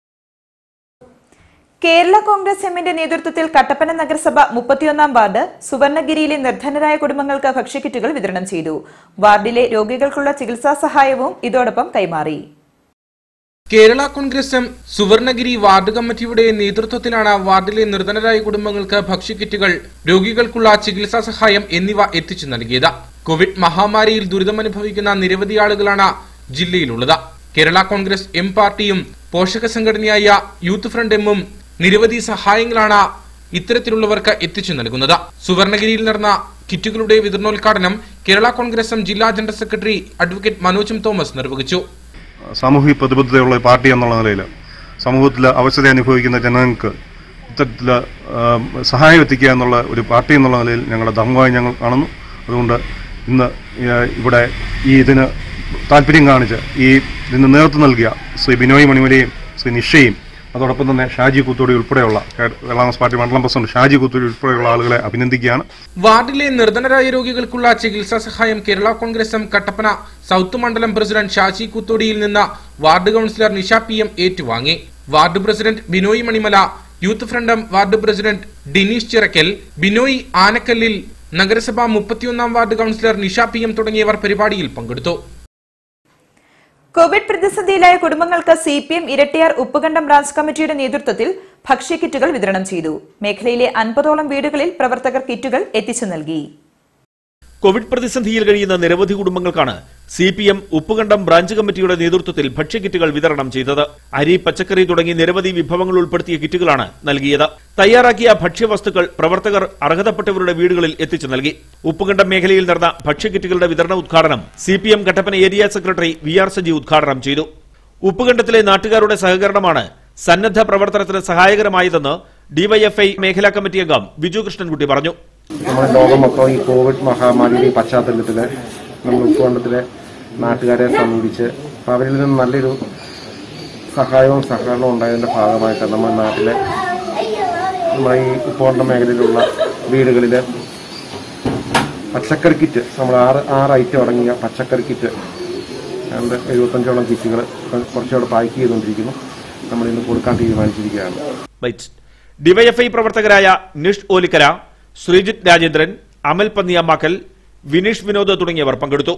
കേരള കോൺഗ്രസ് എമ്മിന്റെ നേതൃത്വത്തിൽ കട്ടപ്പന നഗരസഭ മുപ്പത്തിയൊന്നാം വാർഡ് സുവർണഗിരിയിലെ നിർധനരായ കുടുംബങ്ങൾക്ക് ഭക്ഷ്യക്കിറ്റുകൾ വിതരണം ചെയ്തു വാർഡിലെ രോഗികൾക്കുള്ള ചികിത്സാ സഹായവും ഇതോടൊപ്പം കൈമാറി കേരള കോൺഗ്രസ് എം സുവർണഗിരി വാർഡ് കമ്മിറ്റിയുടെ നേതൃത്വത്തിലാണ് വാർഡിലെ നിർധനരായ കുടുംബങ്ങൾക്ക് ഭക്ഷ്യക്കിറ്റുകൾ രോഗികൾക്കുള്ള ചികിത്സാ സഹായം എന്നിവ എത്തിച്ചു നൽകിയത് കോവിഡ് മഹാമാരിയിൽ ദുരിതമനുഭവിക്കുന്ന നിരവധി ആളുകളാണ് ജില്ലയിലുള്ളത് കേരള കോൺഗ്രസ് എം പാർട്ടിയും പോഷക സംഘടനയായ യൂത്ത് ഫ്രണ്ട് എമ്മും നിരവധി സഹായങ്ങളാണ് ഇത്തരത്തിലുള്ളവർക്ക് എത്തിച്ചു നൽകുന്നത് സുവർണഗിരിയിൽ നടന്ന കിറ്റുകളുടെ വിതരണോദ്ഘാടനം കേരള കോൺഗ്രസ് എം ജില്ലാ general secretary advocate Manoj Thomas നിർവഹിച്ചു സാമൂഹിക പ്രതിബദ്ധതയുള്ള ഒരു പാർട്ടി എന്നുള്ള നിലയിൽ സമൂഹത്തിൽ അവശത അനുഭവിക്കുന്ന ജനങ്ങൾക്ക് ഇത്തരത്തിൽ സഹായം എത്തിക്കുക എന്നുള്ള ഒരു പാർട്ടി എന്നുള്ള നിലയിൽ ഞങ്ങളുടെ ധർമ്മമായി ഞങ്ങൾ കാണുന്നു അതുകൊണ്ട് ഇന്ന് ഏഹ്, ഇവിടെ ഈ ഇതിന് താല്പര്യം കാണിച്ച് ഈ ഇതിന് നേതൃത്വം നൽകിയ ശ്രീ ബിനോയ് മണിമലയും ശ്രീ നിഷയും അതോടൊപ്പം തന്നെ ഷാജി കൂത്തോടി ഉൾപ്പെടെയുള്ള കേരള കോൺഗ്രസ് പാർട്ടി മണ്ഡലം പ്രസിഡന്റ് ഷാജി കൂത്തോടി ഉൾപ്പെടെയുള്ള ആളുകളെ അഭിനന്ദിക്കുകയാണ് വാർഡിലെ നിർധനരായ രോഗികൾക്കുള്ള ചികിത്സാ സഹായം കേരള കോൺഗ്രസ് എം കട്ടപ്പന സൗത്ത് മണ്ഡലം പ്രസിഡന്റ് ഷാജി കുത്തോടിയിൽ നിന്ന് ward councillor Nisha P M ഏറ്റുവാങ്ങി ward president Binoy Manimala youth ഫ്രണ്ടം വാർഡ് പ്രസിഡന്റ് ഡിനീഷ് ചിറക്കൽ ബിനോയ് ആനക്കല്ലിൽ നഗരസഭ മുപ്പത്തിയൊന്നാം ward councillor Nisha P M തുടങ്ങിയവർ പരിപാടിയിൽ പങ്കെടുത്തു കോവിഡ് പ്രതിസന്ധിയിലായ കുടുംബങ്ങൾക്ക് C P M Irattayar Uppukandam branch കമ്മിറ്റിയുടെ നേതൃത്വത്തിൽ ഭക്ഷ്യക്കിറ്റുകൾ വിതരണം ചെയ്തു മേഖലയിലെ അൻപതോളം വീടുകളിൽ പ്രവർത്തകർ കിറ്റുകൾ എത്തിച്ചു നൽകി കോവിഡ് പ്രതിസന്ധിയിൽ കഴിയുന്ന നിരവധി കുടുംബങ്ങൾക്കാണ് C P M Uppukandam branch കമ്മിറ്റിയുടെ നേതൃത്വത്തിൽ ഭക്ഷ്യക്കിറ്റുകൾ വിതരണം ചെയ്തത് അരി പച്ചക്കറി തുടങ്ങി നിരവധി വിഭവങ്ങൾ ഉൾപ്പെടുത്തിയ കിറ്റുകളാണ് നൽകിയത് തയ്യാറാക്കിയ ഭക്ഷ്യവസ്തുക്കൾ പ്രവർത്തകർ അർഹതപ്പെട്ടവരുടെ വീടുകളിൽ എത്തിച്ചു നൽകി ഉപ്പുകണ്ടം മേഖലയിൽ നടന്ന ഭക്ഷ്യക്കിറ്റുകളുടെ വിതരണ ഉദ്ഘാടനം C P M Kattappana area secretary V R Saji ഉദ്ഘാടനം ചെയ്തു ഉപ്പുകണ്ടത്തിലെ നാട്ടുകാരുടെ സഹകരണമാണ് സന്നദ്ധ പ്രവർത്തനത്തിന് സഹായകരമായതെന്ന് ഡിവൈഎഫ്ഐ മേഖലാ കമ്മിറ്റി അംഗം ബിജു കൃഷ്ണൻകുട്ടി പറഞ്ഞു നമ്മുടെ ലോകം മൊത്തം ഈ കോവിഡ് മഹാമാരിയുടെ ഈ പശ്ചാത്തലത്തിൽ നമ്മൾ ഉപ്പുകൊണ്ടത്തിലെ നാട്ടുകാരെ സമീപിച്ച് അപ്പോൾ അവരിൽ നിന്ന് നല്ലൊരു സഹായവും സഹകരണവും ഉണ്ടായതിൻ്റെ ഭാഗമായിട്ട് നമ്മുടെ നാട്ടിലെ നമ്മുടെ ഈ ഉപ്പുകൊണ്ട മേഖലയിലുള്ള വീടുകളിൽ പച്ചക്കറി കിറ്റ് നമ്മൾ ആറ് ആറ് ഐറ്റം അടങ്ങിയ പച്ചക്കറി കിറ്റ് രണ്ട് എഴുപത്തഞ്ചോളം കിറ്റുകൾ കുറച്ചുകൂടെ പാക്ക് ചെയ്തുകൊണ്ടിരിക്കുന്നു നമ്മൾ ഇന്ന് കൊടുക്കാൻ തീരുമാനിച്ചിരിക്കുകയാണ് ബൈറ്റ് ഡിവൈഎഫ്ഐ പ്രവർത്തകരായ നിഷ് ഓലിക്കര ശ്രീജിത്ത് രാജേന്ദ്രൻ അമൽ പന്നിയമ്മാക്കൽ വിനീഷ് വിനോദ് തുടങ്ങിയവർ പങ്കെടുത്തു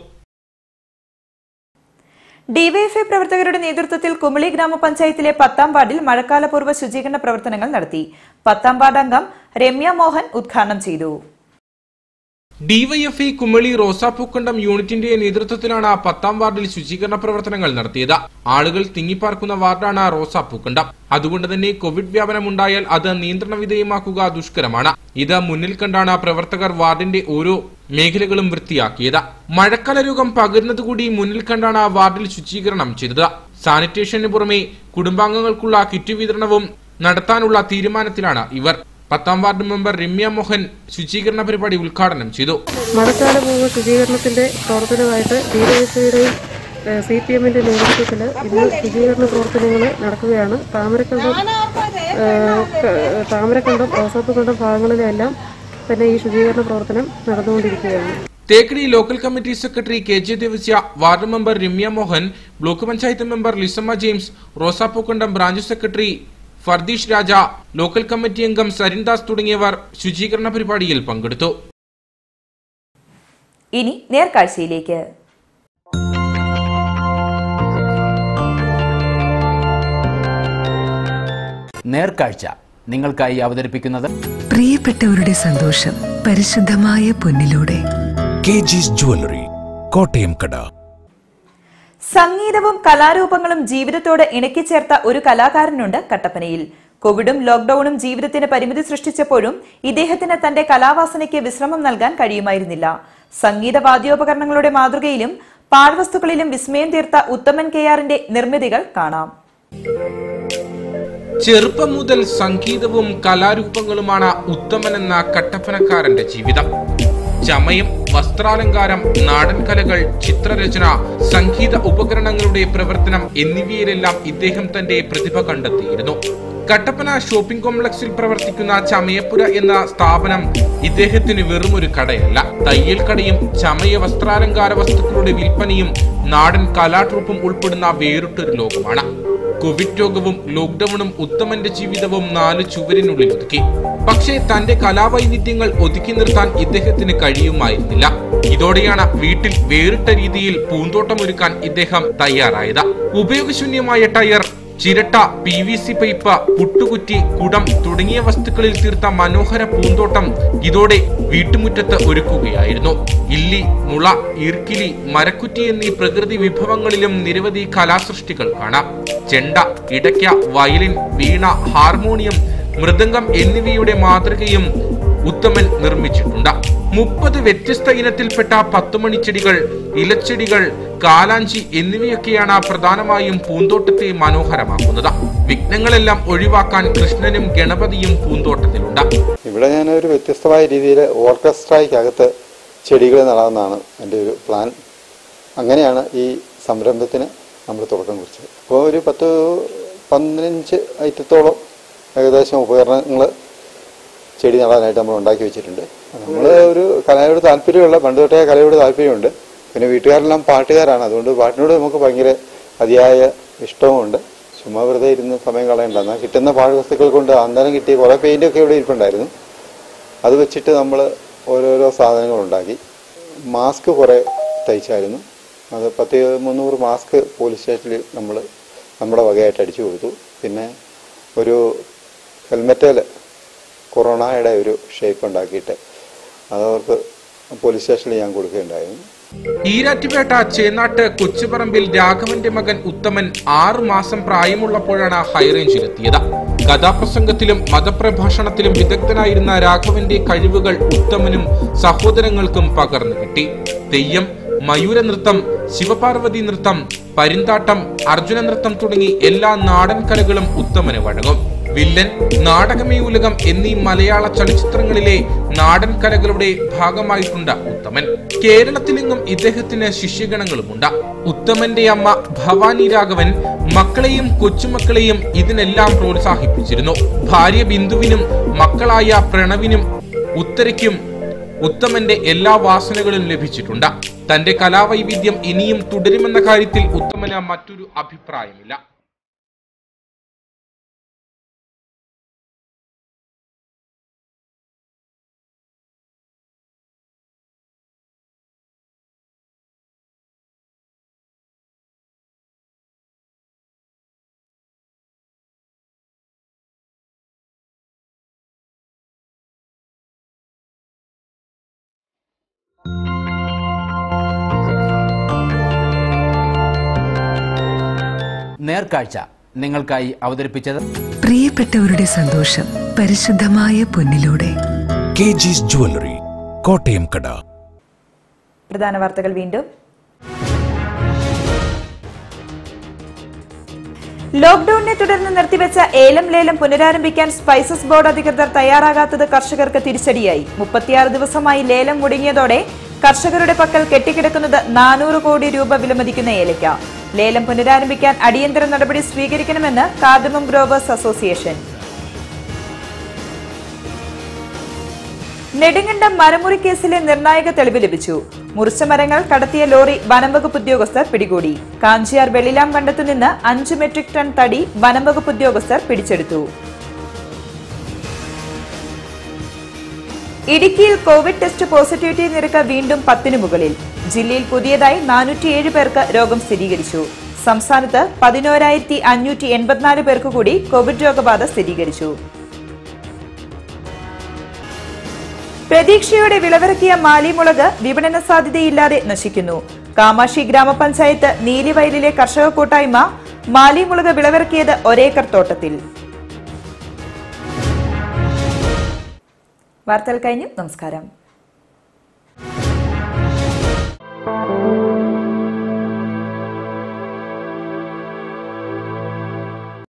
ഡിവൈഎഫ്ഐ പ്രവർത്തകരുടെ നേതൃത്വത്തിൽ കുമളി ഗ്രാമപഞ്ചായത്തിലെ പത്താം വാർഡിൽ മഴക്കാലപൂർവ്വ ശുചീകരണ പ്രവർത്തനങ്ങൾ നടത്തി പത്താം വാർഡ് അംഗം രമ്യ മോഹൻ ഉദ്ഘാടനം ചെയ്തു ഡിവൈഎഫ്ഐ കുമളി റോസാപ്പൂക്കണ്ടം യൂണിറ്റിന്റെ നേതൃത്വത്തിലാണ് പത്താം വാർഡിൽ ശുചീകരണ പ്രവർത്തനങ്ങൾ നടത്തിയത് ആളുകൾ തിങ്ങിപ്പാർക്കുന്ന വാർഡാണ് റോസാപ്പൂക്കണ്ടം അതുകൊണ്ട് തന്നെ കോവിഡ് വ്യാപനം ഉണ്ടായാൽ അത് നിയന്ത്രണ വിധേയമാക്കുക ദുഷ്കരമാണ് ഇത് മുന്നിൽ കണ്ടാണ് പ്രവർത്തകർ വാർഡിന്റെ ഓരോ മേഖലകളും വൃത്തിയാക്കിയത് മഴക്കാല രോഗം പകരുന്നതുകൂടി മുന്നിൽ കണ്ടാണ് വാർഡിൽ ശുചീകരണം ചെയ്തത് സാനിറ്റേഷന് പുറമെ കുടുംബാംഗങ്ങൾക്കുള്ള കിറ്റ് വിതരണവും നടത്താനുള്ള തീരുമാനത്തിലാണ് ഇവർ പത്താം വാർഡ് മെമ്പർ രമ്യ മോഹൻ ശുചീകരണ പരിപാടി ഉദ്ഘാടനം ചെയ്തു മഴക്കാലപൂർവ്വ ശുചീകരണത്തിന്റെ പ്രവർത്തനമായിട്ട് ഡിവൈഎഫ്ഐയുടെയും സി പി എമ്മിന്റെ നേതൃത്വത്തിൽ ഇന്ന് ശുചീകരണ പ്രവർത്തനങ്ങൾ നടക്കുകയാണ് താമരക്കണ്ടം ഏഹ്, ക- താമരക്കണ്ടം റോസാപ്പുകണ്ടം ഭാഗങ്ങളിലെല്ലാം തന്നെ ഈ ശുചീകരണ പ്രവർത്തനം നടന്നുകൊണ്ടിരിക്കുകയാണ് Thekkady local committee secretary K J Devasya ward member Ramya Mohan block panchayat member Lissamma James Rosappookandam branch secretary Fardeesh Raja local committee അംഗം സരിൻദാസ് തുടങ്ങിയവർ ശുചീകരണ പരിപാടിയിൽ പങ്കെടുത്തു ഇനി നേർക്കാഴ്ചയിലേക്ക് നേർക്കാഴ്ച നിങ്ങൾക്കായി അവതരിപ്പിക്കുന്നത് പ്രിയപ്പെട്ടവരുടെ സന്തോഷം പരിശുദ്ധമായ പൊന്നിലൂടെ കെ ജിസ് ജുവല്ലറി കോട്ടയം കട സംഗീതവും കലാരൂപങ്ങളും ജീവിതത്തോട് ഇണക്കിച്ചേർത്ത ഒരു കലാകാരനുണ്ട് കട്ടപ്പനയിൽ കോവിഡും ലോക്ഡൌണും ജീവിതത്തിന് പരിമിതി സൃഷ്ടിച്ചപ്പോഴും ഇദ്ദേഹത്തിന് തന്റെ കലാവാസനയ്ക്ക് വിശ്രമം നൽകാൻ കഴിയുമായിരുന്നില്ല സംഗീത വാദ്യോപകരണങ്ങളുടെ മാതൃകയിലും പാഴ്വസ്തുക്കളിലും വിസ്മയം തീർത്ത ഉത്തമൻ കെ ആറിന്റെ നിർമ്മിതികൾ കാണാം ചെറുപ്പം മുതൽ സംഗീതവും കലാരൂപങ്ങളുമാണ് ഉത്തമൻ എന്ന കട്ടപ്പനക്കാരന്റെ ജീവിതം ചമയം വസ്ത്രാലങ്കാരം നാടൻ കലകൾ ചിത്രരചന സംഗീത ഉപകരണങ്ങളുടെ പ്രവർത്തനം എന്നിവയിലെല്ലാം ഇദ്ദേഹം തന്റെ പ്രതിഭ കണ്ടെത്തിയിരുന്നു കട്ടപ്പന ഷോപ്പിംഗ് കോംപ്ലക്സിൽ പ്രവർത്തിക്കുന്ന ചമയപ്പുര എന്ന സ്ഥാപനം ഇദ്ദേഹത്തിന് വെറും ഒരു കടയല്ല തയ്യൽ കടയും ചമയ വസ്ത്രാലങ്കാര വസ്തുക്കളുടെ വിൽപ്പനയും നാടൻ കലാട്രൂപ്പും ഉൾപ്പെടുന്ന വേറിട്ടൊരു ലോകമാണ് കോവിഡ് രോഗവും ലോക്ഡൌണും ഉത്തമന്റെ ജീവിതവും നാല് ചുവരിനുള്ളിൽ ഒതുക്കി പക്ഷേ തന്റെ കലാവൈവിധ്യങ്ങൾ ഒതുക്കി നിർത്താൻ ഇദ്ദേഹത്തിന് കഴിയുമായിരുന്നില്ല ഇതോടെയാണ് വീട്ടിൽ വേറിട്ട രീതിയിൽ പൂന്തോട്ടമൊരുക്കാൻ ഇദ്ദേഹം തയ്യാറായത് ഉപയോഗശൂന്യമായ ടയർ ചിരട്ട പി വി സി പൈപ്പ് പുട്ടുകുറ്റി കുടം തുടങ്ങിയ വസ്തുക്കളിൽ തീർത്ത മനോഹര പൂന്തോട്ടം ഇതോടെ വീട്ടുമുറ്റത്ത് ഒരുക്കുകയായിരുന്നു ഇല്ലി മുള ഈർക്കിലി മരക്കുറ്റി എന്നീ പ്രകൃതി വിഭവങ്ങളിലും നിരവധി കലാസൃഷ്ടികൾ കാണാം ചെണ്ട ഇടയ്ക്ക വയലിൻ വീണ ഹാർമോണിയം മൃദംഗം എന്നിവയുടെ മാതൃകയും ഉത്തമൻ നിർമ്മിച്ചിട്ടുണ്ട് മുപ്പത് വ്യത്യസ്ത ഇനത്തിൽപ്പെട്ട പത്തുമണിച്ചെടികൾ ഇലച്ചെടികൾ കാലാഞ്ചി എന്നിവയൊക്കെയാണ് പ്രധാനമായും പൂന്തോട്ടത്തെ മനോഹരമാക്കുന്നത് വിഘ്നങ്ങളെല്ലാം ഒഴിവാക്കാൻ കൃഷ്ണനും ഗണപതിയും പൂന്തോട്ടത്തിലുണ്ട് ഇവിടെ ഞാൻ ഒരു വ്യത്യസ്തമായ രീതിയിൽ ഓർക്കസ്ട്രയ്ക്കകത്ത് ചെടികൾ നടാമെന്നാണ് എൻ്റെ ഒരു പ്ലാൻ അങ്ങനെയാണ് ഈ സംരംഭത്തിന് നമ്മൾ തുടക്കം കുറിച്ചത് അപ്പോൾ ഒരു പത്ത് പതിനഞ്ച് ഐറ്റത്തോളം ഏകദേശം ഉപകരണങ്ങൾ ചെടി നടാനായിട്ട് നമ്മൾ ഉണ്ടാക്കി വെച്ചിട്ടുണ്ട് നമ്മൾ ഒരു കലയോട് താല്പര്യമുള്ള പണ്ട് തൊട്ടേ കലയോട് താല്പര്യമുണ്ട് പിന്നെ വീട്ടുകാരെല്ലാം പാട്ടുകാരാണ് അതുകൊണ്ട് പാട്ടിനോട് നമുക്ക് ഭയങ്കര അതിയായ ഇഷ്ടവുമുണ്ട് ചുമ്മാ വെറുതെ ഇരുന്ന് സമയം കളയണ്ട എന്നാൽ കിട്ടുന്ന പാഴ്വസ്തുക്കൾ കൊണ്ട് അന്നേരം കിട്ടിയ കുറേ പെയിൻ്റൊക്കെ ഇവിടെ ഇരിപ്പുണ്ടായിരുന്നു അത് വെച്ചിട്ട് നമ്മൾ ഓരോരോ സാധനങ്ങൾ ഉണ്ടാക്കി മാസ്ക് കുറേ തയ്ച്ചായിരുന്നു അത് പത്ത് മുന്നൂറ് മാസ്ക് പോലീസ് സ്റ്റേഷനിൽ നമ്മൾ നമ്മുടെ വകയായിട്ട് അടിച്ചു കൊടുത്തു പിന്നെ ഒരു ഹെൽമെറ്റിൽ കൊറോണയുടെ ഒരു ഷേപ്പ് ഉണ്ടാക്കിയിട്ട് അതവർക്ക് പോലീസ് സ്റ്റേഷനിൽ ഞാൻ കൊടുക്കുകയുണ്ടായിരുന്നു ഈരാറ്റുപേട്ട ചേന്നാട്ട് കൊച്ചുപറമ്പിൽ രാഘവന്റെ മകൻ ഉത്തമൻ ആറു മാസം പ്രായമുള്ളപ്പോഴാണ് ഹൈറേഞ്ചിലെത്തിയത് കഥാപ്രസംഗത്തിലും മതപ്രഭാഷണത്തിലും വിദഗ്ധനായിരുന്ന രാഘവന്റെ കഴിവുകൾ ഉത്തമനും സഹോദരങ്ങൾക്കും പകർന്നു കിട്ടി തെയ്യം മയൂര നൃത്തം ശിവപാർവതി നൃത്തം പരിന്താട്ടം അർജുന നൃത്തം തുടങ്ങി എല്ലാ നാടൻ കലകളും ഉത്തമന് വഴങ്ങും വില്ലൻ നാടകമേ ഉലകം എന്നീ മലയാള ചലച്ചിത്രങ്ങളിലെ നാടൻ കലകളുടെ ഭാഗമായിട്ടുണ്ട് ഉത്തമൻ കേരളത്തിലെങ്ങും ഇദ്ദേഹത്തിന് ശിഷ്യഗണങ്ങളുമുണ്ട് ഉത്തമന്റെ അമ്മ ഭവാനി രാഘവൻ മക്കളെയും കൊച്ചുമക്കളെയും ഇതിനെല്ലാം പ്രോത്സാഹിപ്പിച്ചിരുന്നു ഭാര്യ ബിന്ദുവിനും മക്കളായ പ്രണവിനും ഉത്തരയ്ക്കും ഉത്തമന്റെ എല്ലാ വാസനകളും ലഭിച്ചിട്ടുണ്ട് തന്റെ കലാവൈവിധ്യം ഇനിയും തുടരുമെന്ന കാര്യത്തിൽ ഉത്തമന് മറ്റൊരു അഭിപ്രായമില്ല നേർക്കാഴ്ച നിങ്ങൾക്കായി അവതരിപ്പിച്ചത് പ്രിയപ്പെട്ടവരുടെ സന്തോഷം പരിശുദ്ധമായ പൊന്നിലൂടെ കെ ജിസ് ജുവല്ലറി കോട്ടയം കട പ്രധാന വാർത്തകൾ വീണ്ടും ലോക്ഡൌണിനെ തുടർന്ന് നിർത്തിവെച്ച ഏലം ലേലം പുനരാരംഭിക്കാൻ സ്പൈസസ് ബോർഡ് അധികൃതർ തയ്യാറാകാത്തത് കർഷകർക്ക് തിരിച്ചടിയായി മുപ്പത്തിയാറ് ദിവസമായി ലേലം മുടങ്ങിയതോടെ കർഷകരുടെ പക്കൽ കെട്ടിക്കിടക്കുന്നത് നാനൂറ് കോടി രൂപ വിലമതിക്കുന്ന ഏലയ്ക്ക ലേലം പുനരാരംഭിക്കാൻ അടിയന്തര നടപടി സ്വീകരിക്കണമെന്ന് കാർഡമം ഗ്രോവേഴ്സ് അസോസിയേഷൻ നെടുങ്കണ്ടം മരമുറി കേസിലെ നിർണായക തെളിവ് ലഭിച്ചു മുറിച്ച മരങ്ങൾ കടത്തിയ ലോറി വനംവകുപ്പ് ഉദ്യോഗസ്ഥർ പിടികൂടി കാഞ്ചിയാർ വെള്ളിലാം കണ്ടത്തു നിന്ന് അഞ്ച് മെട്രിക് ടൺ തടി വനംവകുപ്പ് ഉദ്യോഗസ്ഥർ പിടിച്ചെടുത്തു ഇടുക്കിയിൽ കോവിഡ് ടെസ്റ്റ് പോസിറ്റിവിറ്റി നിരക്ക് വീണ്ടും പത്തിന് മുകളിൽ ജില്ലയിൽ പുതിയതായി നാനൂറ്റിയേഴ് പേർക്ക് രോഗം സ്ഥിരീകരിച്ചു സംസ്ഥാനത്ത് പതിനോരായിരത്തി അഞ്ഞൂറ്റി എൺപത്തിനാല് പേർക്ക് കൂടി കോവിഡ് രോഗബാധ സ്ഥിരീകരിച്ചു പ്രതീക്ഷയോടെ വിളവിറക്കിയ മാലിമുളക് വിപണന സാധ്യതയില്ലാതെ നശിക്കുന്നു കാമാക്ഷി ഗ്രാമപഞ്ചായത്ത് നീലിവയലിലെ കർഷക കൂട്ടായ്മ മാലിമുളക് വിളവിറക്കിയത് ഒരേക്കർ തോട്ടത്തിൽ വാർത്തകൾ കഴിഞ്ഞു നമസ്കാരം